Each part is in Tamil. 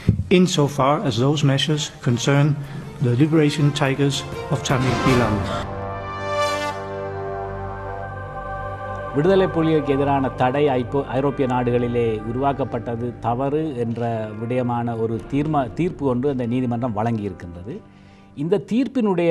insofar as those measures concern the liberation tigers of Tamil Eelam. விடுதலை புலிகளுக்கு எதிரான தடை ஐப்போ ஐரோப்பிய நாடுகளிலே உருவாக்கப்பட்டது தவறு என்ற விடயமான ஒரு தீர்மா தீர்ப்பு ஒன்று அந்த நீதிமன்றம் வழங்கியிருக்கின்றது இந்த தீர்ப்பினுடைய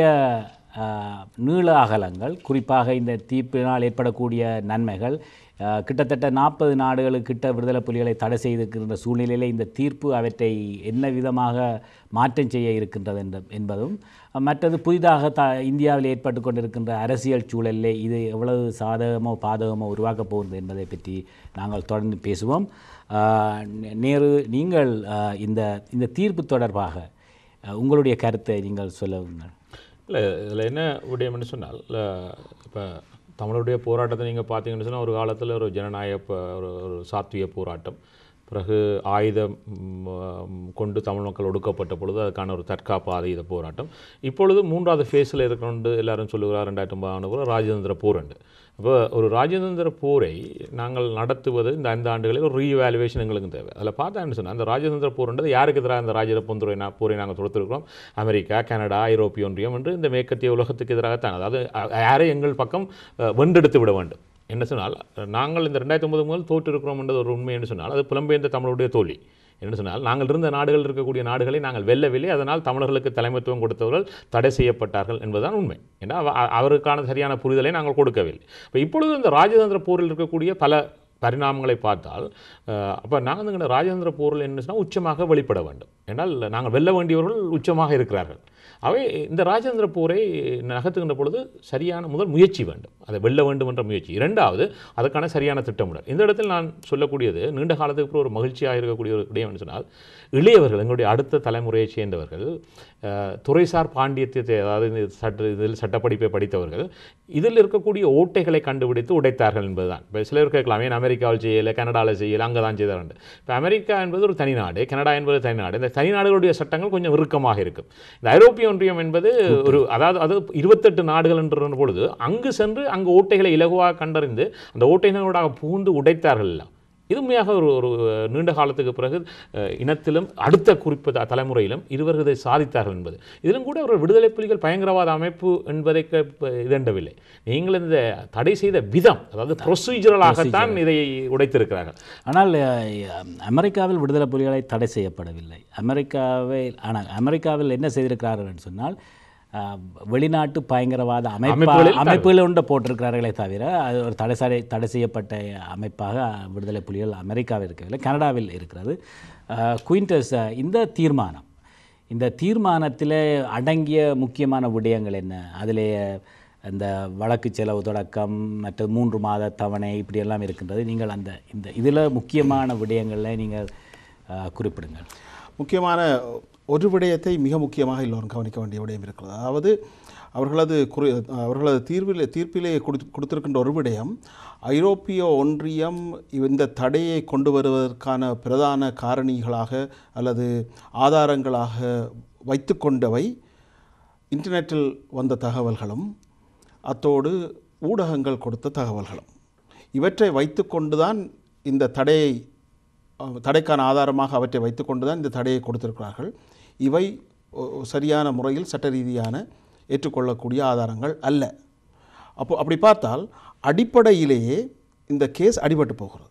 ஆஹ், நீள அகலங்கள் குறிப்பாக இந்த தீர்ப்பினால் ஏற்படக்கூடிய நன்மைகள் ஆஹ், கிட்டத்தட்ட நாற்பது நாடுகளுக்கு கிட்ட விடுதலை புலிகளை தடை செய்திருக்கின்ற சூழ்நிலையில் இந்த தீர்ப்பு அவற்றை என்ன விதமாக மாற்றம் செய்ய இருக்கின்றது என்ற என்பதும் மற்றது புதிதாக த இந்தியாவில் ஏற்பட்டு கொண்டிருக்கின்ற அரசியல் சூழலிலே இது எவ்வளவு சாதகமோ பாதகமோ உருவாக்கப் போகிறது என்பதை பற்றி நாங்கள் தொடர்ந்து பேசுவோம் ஆஹ் நே- நேரு நீங்கள் ஆஹ் இந்த இந்த தீர்ப்பு தொடர்பாக ஆஹ் உங்களுடைய கருத்தை நீங்கள் சொல்லுங்கள் இல்லை இதில் என்ன விடயம்னு சொன்னால் இப்போ தமிழுடைய போராட்டத்தை நீங்கள் பார்த்தீங்கன்னு சொன்னால் ஒரு காலத்தில் ஒரு ஜனநாயக ப- ஒரு ஒரு சாத்விய போராட்டம் பிறகு ஆயுதம் ம், கொண்டு தமிழ் மக்கள் ஒடுக்கப்பட்ட பொழுது அதுக்கான ஒரு தற்காப்பு ஆயுத போராட்டம் இப்பொழுது மூன்றாவது ஃபேஸில் இருக்கொண்டு எல்லாரும் சொல்லுகிறார் ரெண்டாயிரத்தி ஒன்பதாம் கூட ராஜதந்திர போர் உண்டு அப்போ ஒரு ராஜதந்திர போரை நாங்கள் நடத்துவது இந்த ஐந்து ஆண்டுகளில் ஒரு ரீவேல்யூவேஷன் எங்களுக்கு தேவை அதில் பார்த்தா சொன்னால் அந்த ராஜதந்திர போர்ன்றது யாருக்கு எதிராக இந்த ராஜதந்திர நா- போரை நாங்கள் தொடுத்திருக்கிறோம் அமெரிக்கா கனடா ஐரோப்பிய ஒன்றியம் என்று இந்த மேற்கத்திய உலகத்துக்கு எதிராகத்தான் அதாவது அ- யாரை எங்கள் பக்கம் அஹ், வென்றெடுத்து விட வேண்டும் என்ன சொன்னால் நாங்கள் இந்த ரெண்டாயிரத்தி ஒன்பது முதல் தோற்றிருக்கிறோம் என்றது ஒரு உண்மை என்று சொன்னால் அது புலம்பெயர்ந்த தமிழுடைய தோல்வி என்ன சொன்னால் நாங்கள் இருந்த நாடுகள் இருக்கக்கூடிய நாடுகளை நாங்கள் வெல்லவில்லை அதனால் தமிழர்களுக்கு தலைமைத்துவம் கொடுத்தவர்கள் தடை செய்யப்பட்டார்கள் என்பதுதான் உண்மை ஏன்னா அவ- அ- அவருக்கான சரியான புரிதலை நாங்கள் கொடுக்கவில்லை இப்போ இப்பொழுது இந்த ராஜதந்திர போரில் இருக்கக்கூடிய பல பரிணாமங்களை பார்த்தால் அப்போ நாங்கள் இந்த ராஜதந்திர போரில் என்ன சொன்னால் உச்சமாக வெளிப்பட வேண்டும் ஏன்னால் நாங்கள் வெல்ல வேண்டியவர்கள் உச்சமாக இருக்கிறார்கள் அவை இந்த ராஜேந்திர போரை நகர்த்துகின்ற பொழுது சரியான முதல் முயற்சி வேண்டும் அதை வெல்ல வேண்டும் என்ற முயற்சி இரண்டாவது அதற்கான சரியான திட்டமிடல் இந்த இடத்தில் நான் சொல்லக்கூடியது நீண்ட காலத்துக்கு அப்புறம் ஒரு மகிழ்ச்சியாக இருக்கக்கூடிய ஒரு விடயம் என்று சொன்னால் இளையவர்கள் எங்களுடைய அடுத்த தலைமுறையைச் சேர்ந்தவர்கள் அஹ், துறைசார் பாண்டியத்தை அதாவது இந்த சட்ட இதில் சட்டப்படிப்பை படித்தவர்கள் இதில் இருக்கக்கூடிய ஓட்டைகளை கண்டுபிடித்து உடைத்தார்கள் என்பதுதான் இப்போ சிலர் கேட்கலாம் ஏன் அமெரிக்காவில் செய்யலை கனடாவில் செய்யலை அங்கே தான் செய்தார்கள் இப்போ அமெரிக்கா என்பது ஒரு தனிநாடு கனடா என்பது தனிநாடு இந்த தனிநாடுகளுடைய சட்டங்கள் கொஞ்சம் இறுக்கமாக இருக்கும் இந்த ஐரோப்பிய ஒன்றியம் என்பது ஒரு அதாவது அது இருபத்தெட்டு நாடுகள் என்ற பொழுது அங்கு சென்று அங்கு ஓட்டைகளை இலகுவாக கண்டறிந்து அந்த ஓட்டைகளோட புகுந்து உடைத்தார்கள் எல்லாம் இது உண்மையாக ஒரு ஒரு நீண்ட காலத்துக்கு பிறகு அஹ், இனத்திலும் அடுத்த குறிப்பு த- தலைமுறையிலும் இருவர் இதை சாதித்தார்கள் என்பது இதிலும் கூட ஒரு விடுதலை புலிகள் பயங்கரவாத அமைப்பு என்பதை க- ப- இதண்டவில்லை நீங்கள் இந்த தடை செய்த விதம் அதாவது ப்ரொசீஜரலாகத்தான் இதை உடைத்திருக்கிறார்கள் ஆனால் அஹ், அமெரிக்காவில் விடுதலை புலிகளை தடை செய்யப்படவில்லை அமெரிக்காவில் ஆனால் அமெரிக்காவில் என்ன செய்திருக்கிறார்கள் என்று சொன்னால் அஹ், வெளிநாட்டு பயங்கரவாத அமைப்பு அமைப்புகளில் அமைப்புகள் ஒன்று போட்டிருக்கிறார்களே தவிர அது ஒரு தடை சடை தடை செய்யப்பட்ட அமைப்பாக விடுதலை புலிகள் அமெரிக்காவில் இருக்கவில்லை கனடாவில் இருக்கிறது அஹ், குயின்டஸ் அஹ், இந்த தீர்மானம் இந்த தீர்மானத்தில் அடங்கிய முக்கியமான விடயங்கள் என்ன அதிலே அந்த வழக்கு செலவு தொடக்கம் மற்ற மூன்று மாத தவணை இப்படியெல்லாம் இருக்கின்றது நீங்கள் அந்த இந்த இதில் முக்கியமான விடயங்களை நீங்கள் அஹ், குறிப்பிடுங்கள் முக்கியமான ஒரு விடயத்தை மிக முக்கியமாக எல்லோரும் கவனிக்க வேண்டிய விடயம் இருக்கிறது அதாவது அவர்களது குறி அவர்களது தீர்வில் தீர்ப்பிலே கொடுத்து கொடுத்திருக்கின்ற ஒரு விடயம் ஐரோப்பிய ஒன்றியம் இந்த தடையை கொண்டு வருவதற்கான பிரதான காரணிகளாக அல்லது ஆதாரங்களாக வைத்துக்கொண்டவை இன்டர்நெட்டில் வந்த தகவல்களும் அத்தோடு ஊடகங்கள் கொடுத்த தகவல்களும் இவற்றை வைத்துக்கொண்டு தான் இந்த தடையை அஹ், தடைக்கான ஆதாரமாக அவற்றை வைத்துக்கொண்டு தான் இந்த தடையை கொடுத்திருக்கிறார்கள் இவை ஒ- சரியான முறையில் சட்ட ரீதியான ஏற்றுக்கொள்ளக்கூடிய ஆதாரங்கள் அல்ல அப்போ அப்படி பார்த்தால் அடிப்படையிலேயே இந்த கேஸ் அடிபட்டு போகிறது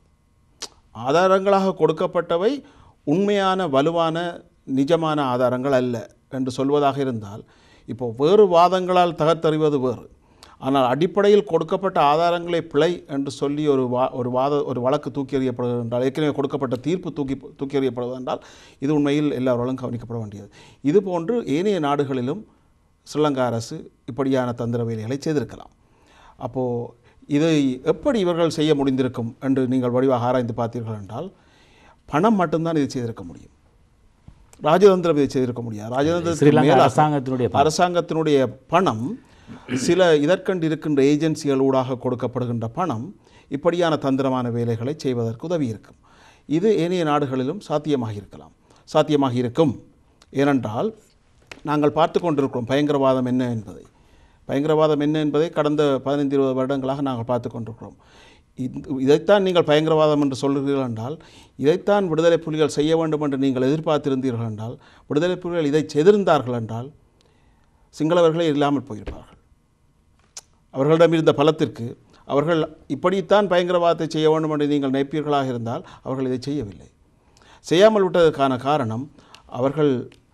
ஆதாரங்களாக கொடுக்கப்பட்டவை உண்மையான வலுவான நிஜமான ஆதாரங்கள் அல்ல என்று சொல்வதாக இருந்தால் இப்போ வேறு வாதங்களால் தகர்த்தறிவது வேறு ஆனால் அடிப்படையில் கொடுக்கப்பட்ட ஆதாரங்களை பிழை என்று சொல்லி ஒரு வா ஒரு வாத ஒரு வழக்கு தூக்கி எறியப்படுகிறது என்றால் ஏற்கனவே கொடுக்கப்பட்ட தீர்ப்பு தூக்கி தூக்கி எறியப்படுவது என்றால் இது உண்மையில் எல்லாராலும் கவனிக்கப்பட வேண்டியது இதுபோன்று ஏனைய நாடுகளிலும் ஸ்ரீலங்கா அரசு இப்படியான தந்திர வேலைகளை செய்திருக்கலாம் அப்போது இதை எப்படி இவர்கள் செய்ய முடிந்திருக்கும் என்று நீங்கள் வடிவாக ஆராய்ந்து பார்த்தீர்கள் என்றால் பணம் மட்டும்தான் இது செய்திருக்க முடியும் ராஜதந்திரம் இதை செய்திருக்க முடியாது ராஜதந்திரத்துக்கு ஸ்ரீலங்கா மேலாக அரசாங்கத்தினுடைய அரசாங்கத்தினுடைய பணம் சில இதற்கண்டு இருக்கின்ற ஏஜென்சிகள் ஊடாக கொடுக்கப்படுகின்ற பணம் இப்படியான தந்திரமான வேலைகளை செய்வதற்கு உதவி இருக்கும் இது ஏனைய நாடுகளிலும் சாத்தியமாக இருக்கலாம் சாத்தியமாக இருக்கும் ஏனென்றால் நாங்கள் பார்த்து கொண்டிருக்கிறோம் பயங்கரவாதம் என்ன என்பதை பயங்கரவாதம் என்ன என்பதை கடந்த பதினைந்து இருபது வருடங்களாக நாங்கள் பார்த்து கொண்டிருக்கிறோம் இந்த- இதைத்தான் நீங்கள் பயங்கரவாதம் என்று சொல்கிறீர்கள் என்றால் இதைத்தான் விடுதலை புலிகள் செய்ய வேண்டும் என்று நீங்கள் எதிர்பார்த்திருந்தீர்கள் என்றால் விடுதலை புலிகள் இதை செய்திருந்தார்கள் என்றால் சிங்களவர்களே இல்லாமல் போயிருப்பார்கள் அவர்களிடம் இருந்த பலத்திற்கு அவர்கள் இப்படித்தான் பயங்கரவாதத்தை செய்ய வேண்டும் என்று நீங்கள் நினைப்பீர்களாக இருந்தால் அவர்கள் இதை செய்யவில்லை செய்யாமல் விட்டதற்கான காரணம் அவர்கள்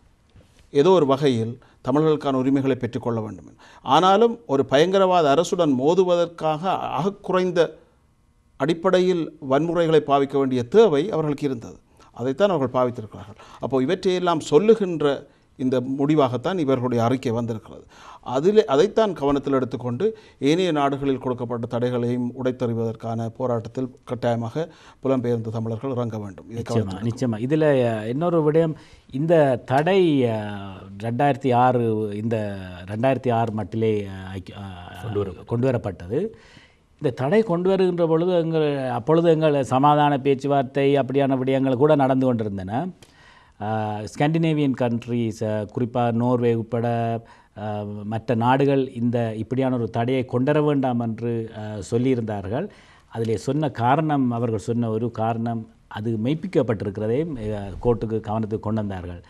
ஏதோ ஒரு வகையில் தமிழர்களுக்கான உரிமைகளை பெற்றுக்கொள்ள வேண்டும் என்று. ஆனாலும் ஒரு பயங்கரவாத அரசுடன் மோதுவதற்காக ஆக குறைந்த அடிப்படையில் வன்முறைகளை பாவிக்க வேண்டிய தேவை அவர்களுக்கு இருந்தது அதைத்தான் அவர்கள் பாவித்திருக்கிறார்கள் அப்போ இவற்றையெல்லாம் சொல்லுகின்ற இந்த முடிவாகத்தான் இவர்களுடைய அறிக்கை வந்திருக்கிறது அதில் அதைத்தான் கவனத்தில் எடுத்துக்கொண்டு ஏனைய நாடுகளில் கொடுக்கப்பட்ட தடைகளையும் உடைத்தறிவதற்கான போராட்டத்தில் கட்டாயமாக புலம்பெயர்ந்த தமிழர்கள் இறங்க வேண்டும் இதை கவனத்தில் நிச்சயமா நிச்சயமா இதில் இன்னொரு விடயம் இந்த தடை அஹ், ரெண்டாயிரத்தி ஆறு இந்த ரெண்டாயிரத்தி ஆறு மட்டிலே அஹ், ஐக்கிய- அஹ், கொண்டு வரப்பட்டது இந்த தடை கொண்டு வருகின்ற பொழுது எங்கள் அப்பொழுது எங்கள் சமாதான பேச்சுவார்த்தை அப்படியான விடயங்கள் கூட நடந்து கொண்டிருந்தன அஹ், ஸ்காண்டினேவியன் கண்ட்ரீஸ் குறிப்பாக நோர்வே உட்பட அஹ், மற்ற நாடுகள் இந்த இப்படியான ஒரு தடையை கொண்டுவர வேண்டாம் என்று அஹ், சொல்லியிருந்தார்கள் அதிலே சொன்ன காரணம் அவர்கள் சொன்ன ஒரு காரணம் அது மெய்ப்பிக்கப்பட்டிருக்கிறதையும் அஹ், கோர்ட்டுக்கு கவனத்துக்கு கொண்டு வந்தார்கள்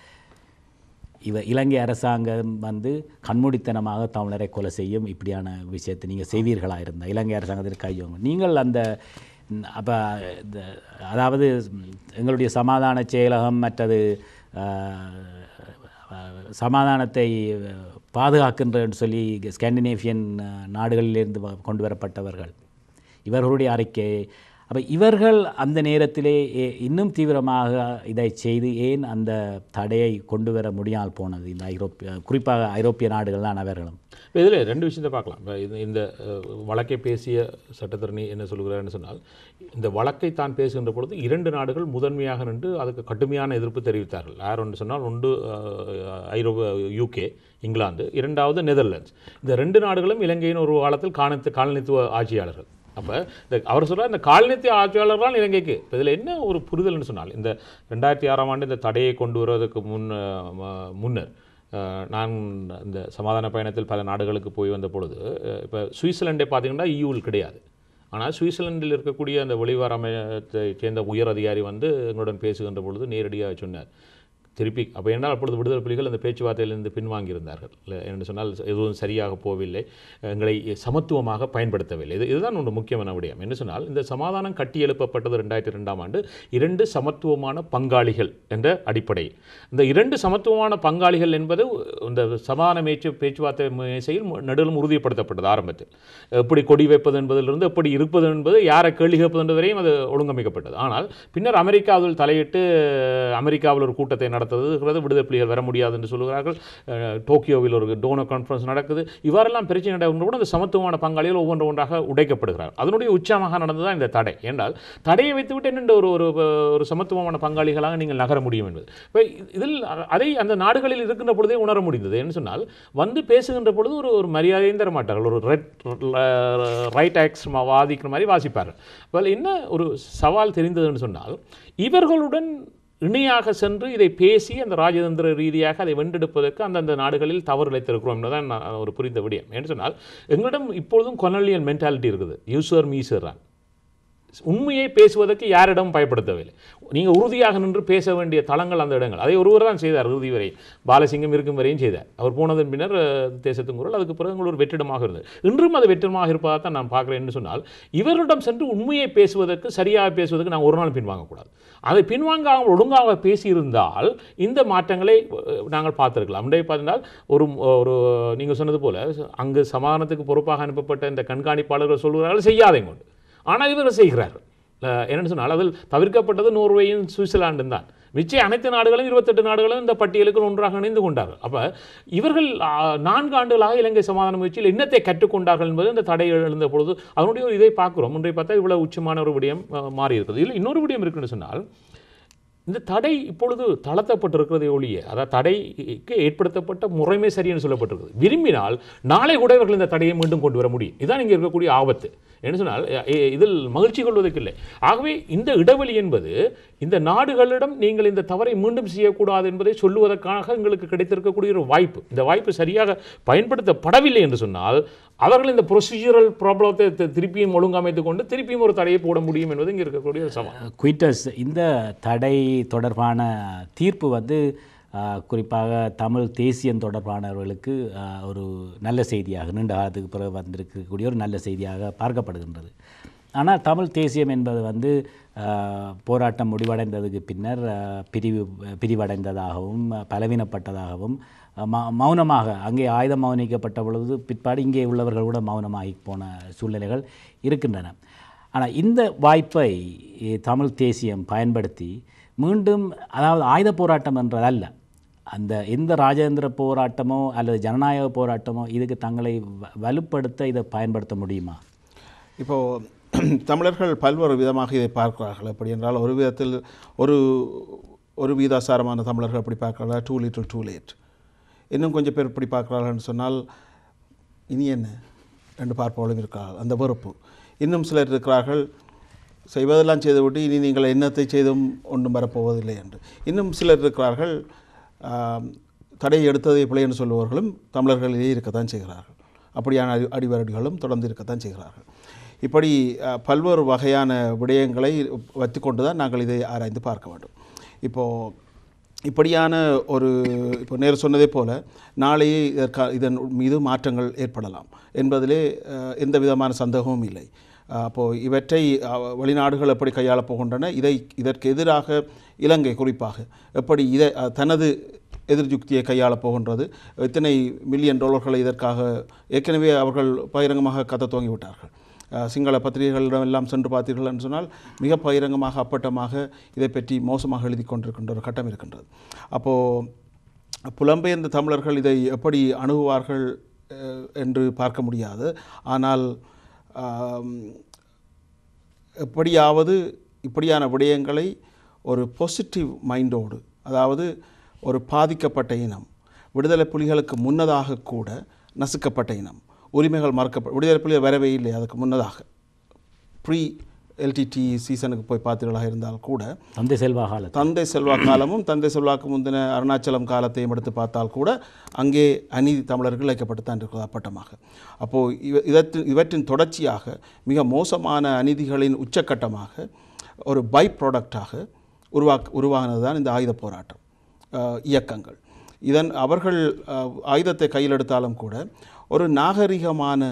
இவ இலங்கை அரசாங்கம் வந்து கண்மூடித்தனமாக தமிழரை கொலை செய்யும் இப்படியான விஷயத்தை நீங்கள் செய்வீர்களாக இருந்தால் இலங்கை அரசாங்கத்திற்கு கையோங்க நீங்கள் அந்த அப்போ அதாவது ம், எங்களுடைய சமாதான செயலகம் மற்றது அஹ், அஹ், சமாதானத்தை பாதுகாக்கின்றன்னு சொல்லி ஸ்காண்டினேவியன் அஹ், நாடுகளிலிருந்து வ- கொண்டு வரப்பட்டவர்கள் இவர்களுடைய அறிக்கை அப்போ இவர்கள் அந்த நேரத்திலே ஏ- இன்னும் தீவிரமாக இதை செய்து ஏன் அந்த தடையை கொண்டு வர முடியாமல் போனது இந்த ஐரோப்பிய குறிப்பாக ஐரோப்பிய நாடுகள் தான் அவர்களும் இப்போ இதில் ரெண்டு விஷயத்தை பார்க்கலாம் இப்போ இது இந்த அஹ், வழக்கை பேசிய சட்டத்தரணி என்ன சொல்கிறாருன்னு சொன்னால் இந்த வழக்கை தான் பேசுகின்ற பொழுது இரண்டு நாடுகள் முதன்மையாக நின்று அதுக்கு கடுமையான எதிர்ப்பு தெரிவித்தார்கள் யார் ஒன்று சொன்னால் ஒன்று அஹ், ஐரோப்பா யூகே இங்கிலாந்து இரண்டாவது நெதர்லாண்ட்ஸ் இந்த ரெண்டு நாடுகளும் இலங்கையின் ஒரு காலத்தில் காலத்து காலனித்துவ ஆட்சியாளர்கள் அப்போ இந்த அவர் சொல்கிறார் இந்த காலனித்துவ ஆட்சியாளர்கள் இலங்கைக்கு இப்போ இதில் என்ன ஒரு புரிதல்னு சொன்னால் இந்த ரெண்டாயிரத்தி ஆறாம் ஆண்டு இந்த தடையை கொண்டு வருவதற்கு முன் அஹ், ம- முன்னர் அஹ், நான் இந்த சமாதான பயணத்தில் பல நாடுகளுக்கு போய் வந்த பொழுது அஹ், இப்போ சுவிட்சர்லாண்டை பார்த்தீங்கன்னா ஈயூவில் கிடையாது ஆனால் சுவிட்சர்லாந்தில் இருக்கக்கூடிய அந்த வெளிவார அமையத்தை சேர்ந்த உயர் அதிகாரி வந்து எங்களுடன் பேசுகின்ற பொழுது நேரடியாக சொன்னார் திருப்பி அப்போ என்னால் அப்பொழுது விடுதலை புலிகள் அந்த பேச்சுவார்த்தையிலிருந்து பின்வாங்கியிருந்தார்கள் இல்லை என்று சொன்னால் எதுவும் சரியாக போகவில்லை எங்களை சமத்துவமாக பயன்படுத்தவில்லை இது இதுதான் ஒன்று முக்கியமான விடயம் என்று சொன்னால் இந்த சமாதானம் கட்டி எழுப்பப்பட்டது ரெண்டாயிரத்தி ரெண்டாம் ஆண்டு இரண்டு சமத்துவமான பங்காளிகள் என்ற அடிப்படை இந்த இரண்டு சமத்துவமான பங்காளிகள் என்பது இந்த சமாதான பேச்சு பேச்சுவார்த்தை மேசையில் நடுவில் உறுதிப்படுத்தப்பட்டது ஆரம்பத்தில் எப்படி கொடி வைப்பது என்பதிலிருந்து எப்படி இருப்பது என்பது யாரை கேள்வி கேட்பது என்பது வரையும் அது ஒழுங்கமைக்கப்பட்டது ஆனால் பின்னர் அமெரிக்கா அதில் தலையிட்டு அமெரிக்காவில் ஒரு கூட்டத்தை நடத்துவது விடுதலை புலிகள் வர முடியாது என்று சொல்கிறார்கள் அஹ், டோக்கியோவில் ஒரு டோனோ கான்ஃபரன்ஸ் நடக்குது இவ்வாறெல்லாம் பிரச்சனை நடக்கின்ற கூட அந்த சமத்துவமான பங்காளிகள் ஒவ்வொன்று ஒன்றாக உடைக்கப்படுகிறார் அதனுடைய உச்சமாக நடந்ததுதான் இந்த தடை என்றால் தடையை வைத்துவிட்டு என்னென்ற ஒரு ஒரு ஒரு சமத்துவமான பங்காளிகளாக நீங்கள் நகர முடியும் என்பது இப்போ இதில் அதை அந்த நாடுகளில் இருக்கின்ற பொழுதே உணர முடிந்தது என்று சொன்னால் வந்து பேசுகின்ற பொழுது ஒரு ஒரு மரியாதையும் தர மாட்டார்கள் ஒரு ரெட் ரைட் ஆக்ஸ் வாதிக்கிற மாதிரி வாசிப்பார்கள் அதில் என்ன ஒரு சவால் தெரிந்ததுன்னு சொன்னால் இவர்களுடன் இணையாக சென்று இதை பேசி அந்த ராஜதந்திர ரீதியாக அதை வென்றெடுப்பதற்கு அந்தந்த நாடுகளில் தவறு இழைத்திருக்கிறோம் என்பதுதான் நான் ஒரு புரிந்த விடயம் என்று சொன்னால் எங்களிடம் இப்பொழுதும் கொனலியன் மென்டாலிட்டி இருக்குது யூசர் மீசர் தான் உண்மையை பேசுவதற்கு யாரிடம் பயப்படுத்தவில்லை நீங்கள் உறுதியாக நின்று பேச வேண்டிய தளங்கள் அந்த இடங்கள் அதை ஒருவர் தான் செய்தார் இறுதி வரை பாலசிங்கம் இருக்கும் வரையும் செய்தார் அவர் போனதன் பின்னர் அஹ், தேசத்தின் குரல் அதுக்கு பிறகு எங்கள் ஒரு வெற்றிடமாக இருந்தது இன்றும் அது வெற்றிடமாக இருப்பதாக தான் நான் பார்க்குறேன் என்று சொன்னால் இவரிடம் சென்று உண்மையை பேசுவதற்கு சரியாக பேசுவதற்கு நான் ஒரு நாள் பின்வாங்கக்கூடாது அதை பின்வாங்காமல் ஒழுங்காக பேசியிருந்தால் இந்த மாற்றங்களை அஹ், நாங்கள் பார்த்திருக்கலாம் இன்றைய பார்த்தால் ஒரு ஒரு நீங்கள் சொன்னது போல அங்கு சமாதானத்துக்கு பொறுப்பாக அனுப்பப்பட்ட இந்த கண்காணிப்பாளர்கள் சொல்கிறார்கள் செய்யாதேங்க கொண்டு ஆனால் இவர்கள் செய்கிறார்கள் அஹ் என்னன்னு சொன்னால் அதில் தவிர்க்கப்பட்டது நோர்வேயும் சுவிட்சர்லாண்டும் தான் மிச்ச அனைத்து நாடுகளும் இருபத்தெட்டு நாடுகளும் இந்த பட்டியலுக்கு ஒன்றாக இணைந்து கொண்டார்கள் அப்போ இவர்கள் ஆ, நான்கு ஆண்டுகளாக இலங்கை சமாதான முயற்சியில் என்னத்தை கற்றுக்கொண்டார்கள் என்பது இந்த தடை எழுந்த பொழுது அதனுடைய ஒரு இதை பார்க்குறோம் ஒன்றை பார்த்தா இவ்வளவு உச்சமான ஒரு விடயம் அஹ், மாறி இருக்குது இதில் இன்னொரு விடயம் இருக்குன்னு சொன்னால் இந்த தடை இப்பொழுது தளர்த்தப்பட்டிருக்கிறதை ஒழிய அதாவது தடைக்கு ஏற்படுத்தப்பட்ட முறைமை சரின்னு சொல்லப்பட்டிருக்குது விரும்பினால் நாளை கூட இவர்கள் இந்த தடையை மீண்டும் கொண்டு வர முடியும் இதுதான் இங்கே இருக்கக்கூடிய ஆபத்து என்ன சொன்னால் எ- எ- இதில் மகிழ்ச்சி கொள்வதற்கில்லை ஆகவே இந்த இடைவெளி என்பது இந்த நாடுகளிடம் நீங்கள் இந்த தவறை மீண்டும் செய்யக்கூடாது என்பதை சொல்லுவதற்காக எங்களுக்கு கிடைத்திருக்கக்கூடிய ஒரு வாய்ப்பு இந்த வாய்ப்பு சரியாக பயன்படுத்தப்படவில்லை என்று சொன்னால் அவர்கள் இந்த ப்ரொசீஜரல் ப்ராப்ளத்தை தி- திருப்பியும் ஒழுங்கமைத்து கொண்டு திருப்பியும் ஒரு தடையை போட முடியும் என்பது இங்கே இருக்கக்கூடிய ஒரு சவால் குயிட்டஸ் இந்த தடை தொடர்பான தீர்ப்பு வந்து ஆஹ், குறிப்பாக தமிழ் தேசியம் தொடர்பானவர்களுக்கு ஆஹ், ஒரு நல்ல செய்தியாக நீண்ட காலத்துக்கு பிறகு வந்திருக்கக்கூடிய ஒரு நல்ல செய்தியாக பார்க்கப்படுகின்றது ஆனால் தமிழ் தேசியம் என்பது வந்து ஆஹ், போராட்டம் முடிவடைந்ததுக்கு பின்னர் ஆஹ், பிரிவு பிரிவடைந்ததாகவும் பலவீனப்பட்டதாகவும் ஆஹ், ம- மௌனமாக அங்கே ஆயுதம் மௌனிக்கப்பட்ட பொழுது பிற்பாடு இங்கே உள்ளவர்கள் கூட மௌனமாகி போன சூழ்நிலைகள் இருக்கின்றன ஆனால் இந்த வாய்ப்பை இ, தமிழ் தேசியம் பயன்படுத்தி மீண்டும் அதாவது ஆயுத போராட்டம் என்றதல்ல அந்த எந்த ராஜேந்திர போராட்டமோ அல்லது ஜனநாயக போராட்டமோ இதுக்கு தங்களை வ- வலுப்படுத்த இதை பயன்படுத்த முடியுமா இப்போ தமிழர்கள் பல்வேறு விதமாக இதை பார்க்கிறார்கள் எப்படி என்றால் ஒரு விதத்தில் ஒரு ஒரு வீதாசாரமான தமிழர்கள் எப்படி பார்க்கிறார்கள் டூ லிட்டில் டூ லேட் இன்னும் கொஞ்சம் பேர் இப்படி பார்க்கிறார்கள்னு சொன்னால் இனி என்ன ரெண்டு பார்ப்பவர்களும் இருக்கிறார்கள் அந்த வெறுப்பு இன்னும் சிலர் இருக்கிறார்கள் செய்வதெல்லாம் செய்துவிட்டு இனி நீங்கள் என்னத்தை செய்தும் ஒன்றும் வரப்போவதில்லை என்று இன்னும் சிலர் இருக்கிறார்கள் ஆம், தடை எடுத்ததை பிழை என்று சொல்லுபவர்களும் தமிழர்களிலேயே இருக்கத்தான் செய்கிறார்கள் அப்படியான அடி அடிவரடிகளும் தொடர்ந்து இருக்கத்தான் செய்கிறார்கள் இப்படி அஹ், பல்வேறு வகையான விடயங்களை வைத்துக்கொண்டு தான் நாங்கள் இதை ஆராய்ந்து பார்க்க வேண்டும் இப்போது இப்படியான ஒரு இப்போ நேர் சொன்னதை போல நாளையே இதற்கா இதன் மீது மாற்றங்கள் ஏற்படலாம் என்பதிலே அஹ், எந்த விதமான சந்தேகமும் இல்லை அஹ், அப்போது இவற்றை அஹ், வெளிநாடுகள் எப்படி கையாளப் போகின்றன இதை இதற்கு எதிராக இலங்கை குறிப்பாக எப்படி இதை அஹ், தனது எதிர்யுக்தியை கையாளப் போகின்றது எத்தனை மில்லியன் டாலர்களை இதற்காக ஏற்கனவே அவர்கள் பகிரங்கமாக கத்த துவங்கிவிட்டார்கள் அஹ், சிங்கள பத்திரிகைகளிடம் எல்லாம் சென்று பார்த்தீர்கள் என்று சொன்னால் மிக பகிரங்கமாக அப்பட்டமாக இதை பற்றி மோசமாக எழுதி கொண்டிருக்கின்ற ஒரு கட்டம் இருக்கின்றது அப்போது புலம்பெயர்ந்த தமிழர்கள் இதை எப்படி அணுகுவார்கள் அஹ், என்று பார்க்க முடியாது ஆனால் ஆம், எப்படியாவது இப்படியான விடயங்களை ஒரு பாசிட்டிவ் மைண்டோடு அதாவது ஒரு பாதிக்கப்பட்ட இனம் விடுதலை புலிகளுக்கு முன்னதாக கூட நசுக்கப்பட்ட இனம் உரிமைகள் மறக்கப்ப விடுதலை புலிகள் வரவே இல்லை அதுக்கு முன்னதாக ப்ரீ எல்டிடி சீசனுக்கு போய் பார்த்தீர்களாக இருந்தால் கூட தந்தை செல்வா காலத்தில் தந்தை செல்வா காலமும் தந்தை செல்வாக்கு முந்தின அருணாச்சலம் காலத்தையும் எடுத்து பார்த்தால் கூட அங்கே அநீதி தமிழர்கள் இழைக்கப்பட்டுத்தான் இருக்கிறது அப்பட்டமாக அப்போது இவ இதற்றின் இவற்றின் தொடர்ச்சியாக மிக மோசமான அநீதிகளின் உச்சக்கட்டமாக ஒரு பை ப்ராடக்டாக உருவாக் உருவானது தான் இந்த ஆயுத போராட்டம் அஹ், இயக்கங்கள் இதன் அவர்கள் அஹ், ஆயுதத்தை கையில் எடுத்தாலும் கூட ஒரு நாகரிகமான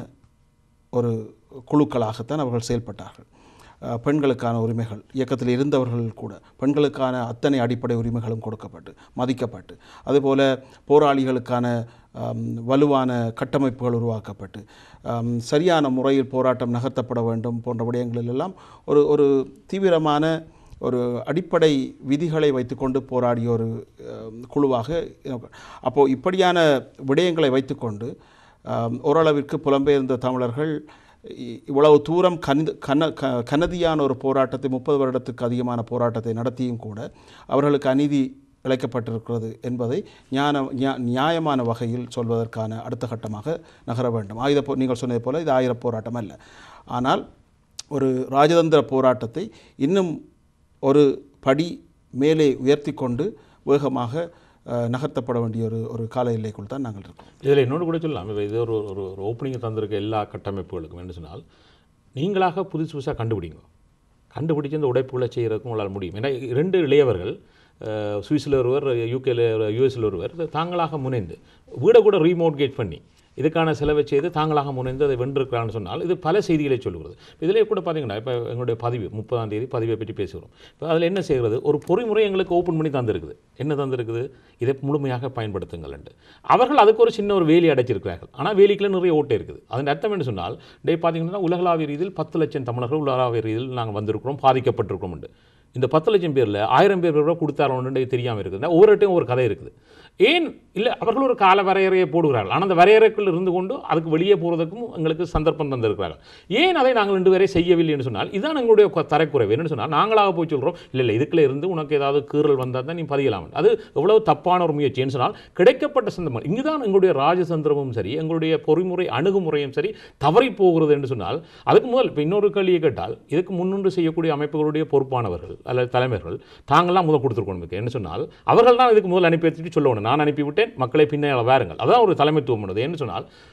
ஒரு குழுக்களாகத்தான் அவர்கள் செயல்பட்டார்கள் அஹ், பெண்களுக்கான உரிமைகள் இயக்கத்தில் இருந்தவர்கள் கூட பெண்களுக்கான அத்தனை அடிப்படை உரிமைகளும் கொடுக்கப்பட்டு மதிக்கப்பட்டு அதுபோல போராளிகளுக்கான அம், வலுவான கட்டமைப்புகள் உருவாக்கப்பட்டு அம், சரியான முறையில் போராட்டம் நகர்த்தப்பட வேண்டும் போன்ற விடயங்களில் எல்லாம் ஒரு ஒரு தீவிரமான ஒரு அடிப்படை விதிகளை வைத்துக்கொண்டு போராடிய ஒரு அஹ், குழுவாக அப்போது இப்படியான விடயங்களை வைத்துக்கொண்டு அஹ், ஓரளவிற்கு புலம்பெயர்ந்த தமிழர்கள் இ- இவ்வளவு தூரம் கனித கன க கனதியான ஒரு போராட்டத்தை முப்பது வருடத்துக்கு அதிகமான போராட்டத்தை நடத்தியும் கூட அவர்களுக்கு அநீதி இழைக்கப்பட்டிருக்கிறது என்பதை ஞான ஞா- நியாயமான வகையில் சொல்வதற்கான அடுத்த கட்டமாக நகர வேண்டும் ஆயுத போ நீங்கள் சொன்னது போல இது ஆயுத போராட்டம் அல்ல ஆனால் ஒரு ராஜதந்திர போராட்டத்தை இன்னும் ஒரு படி மேலே உயர்த்தி கொண்டு வேகமாக அஹ், நகர்த்தப்பட வேண்டிய ஒரு ஒரு கால எல்லைக்குள் தான் நாங்கள் இருக்கோம் இதில் இன்னொன்று கூட சொல்லலாம் இப்போ இது ஒரு ஒரு ஒரு ஓப்பனிங் தந்திருக்க எல்லா கட்டமைப்புகளுக்கும் என்ன சொன்னால் நீங்களாக புதுசு புதுசாக கண்டுபிடிங்க கண்டுபிடிச்சு இந்த உடைப்புகளை செய்கிறதுக்கும் உங்களால் முடியும் ஏன்னா ரெண்டு இளையவர்கள் அஹ், சுவிஸில் ஒருவர் யூகேல யூஎஸில் ஒருவர் தாங்களாக முனைந்து வீடை கூட ரீமோட்கேட் பண்ணி இதுக்கான செலவை செய்து தாங்களாக முனைந்து அதை வென்றிருக்கிறான்னு சொன்னால் இது பல செய்திகளை சொல்லுகிறது இதிலே கூட பார்த்தீங்கன்னா இப்போ எங்களுடைய பதிவு முப்பதாம் தேதி பதிவை பற்றி பேசுகிறோம் இப்போ அதில் என்ன செய்கிறது ஒரு பொறிமுறை எங்களுக்கு ஓப்பன் பண்ணி தந்திருக்குது என்ன தந்திருக்குது இதை முழுமையாக பயன்படுத்துங்கள்ண்டு அவர்கள் அதுக்கு ஒரு சின்ன ஒரு வேலி அடைச்சிருக்கிறார்கள் ஆனால் வேலிக்குள்ள நிறைய ஓட்டை இருக்குது அதன் அர்த்தம் என்ன சொன்னால் டே பார்த்தீங்கன்னா உலகளாவிய ரீதியில் பத்து லட்சம் தமிழர்கள் உலகளாவிய ரீதியில் நாங்கள் வந்திருக்கிறோம் பாதிக்கப்பட்டிருக்கிறோம் உண்டு இந்த பத்து லட்சம் பேரில் ஆயிரம் பேர் கூட கொடுத்தாரோன்னு தெரியாமல் இருக்குது ஒவ்வொருட்டையும் ஒரு கதை இருக்குது ஏன் இல்லை அவர்கள் ஒரு கால வரையறையை போடுகிறார்கள் ஆனால் அந்த வரையறைக்குள் இருந்து கொண்டு அதுக்கு வெளியே போகிறதுக்கும் எங்களுக்கு சந்தர்ப்பம் தந்திருக்கிறார்கள் ஏன் அதை நாங்கள் ரெண்டு பேரை செய்யவில்லை என்று சொன்னால் இதுதான் எங்களுடைய கொ- தரக்குறைவு என்னன்னு சொன்னால் நாங்களாக போய் சொல்கிறோம் இல்லை இல்லை இதுக்குள்ள இருந்து உனக்கு ஏதாவது கீறல் வந்தால் தான் நீ பதியலாம் அது எவ்வளவு தப்பான ஒரு முயற்சின்னு சொன்னால் கிடைக்கப்பட்ட சந்தர்ப்பம் இங்கே தான் எங்களுடைய ராஜதந்திரமும் சரி எங்களுடைய பொறிமுறை அணுகுமுறையும் சரி தவறி போகிறது என்று சொன்னால் அதுக்கு முதல் இப்போ இன்னொரு கேள்வியை கேட்டால் இதுக்கு முன்னின்று செய்யக்கூடிய அமைப்புகளுடைய பொறுப்பானவர்கள் அல்லது தலைவர்கள் தாங்களாம் முதல் கொடுத்துருக்கணும் இதுக்கு. என்ன சொன்னால் அவர்கள் தான் இதுக்கு முதல் அனுப்பி வச்சுட்டு சொல்லணும் நான் அனுப்பிவிட்டேன் மக்களை பின்னால் வாருங்கள் அதான் ஒரு தலைமைத்துவம் பண்ணுது என்ன சொன்னால்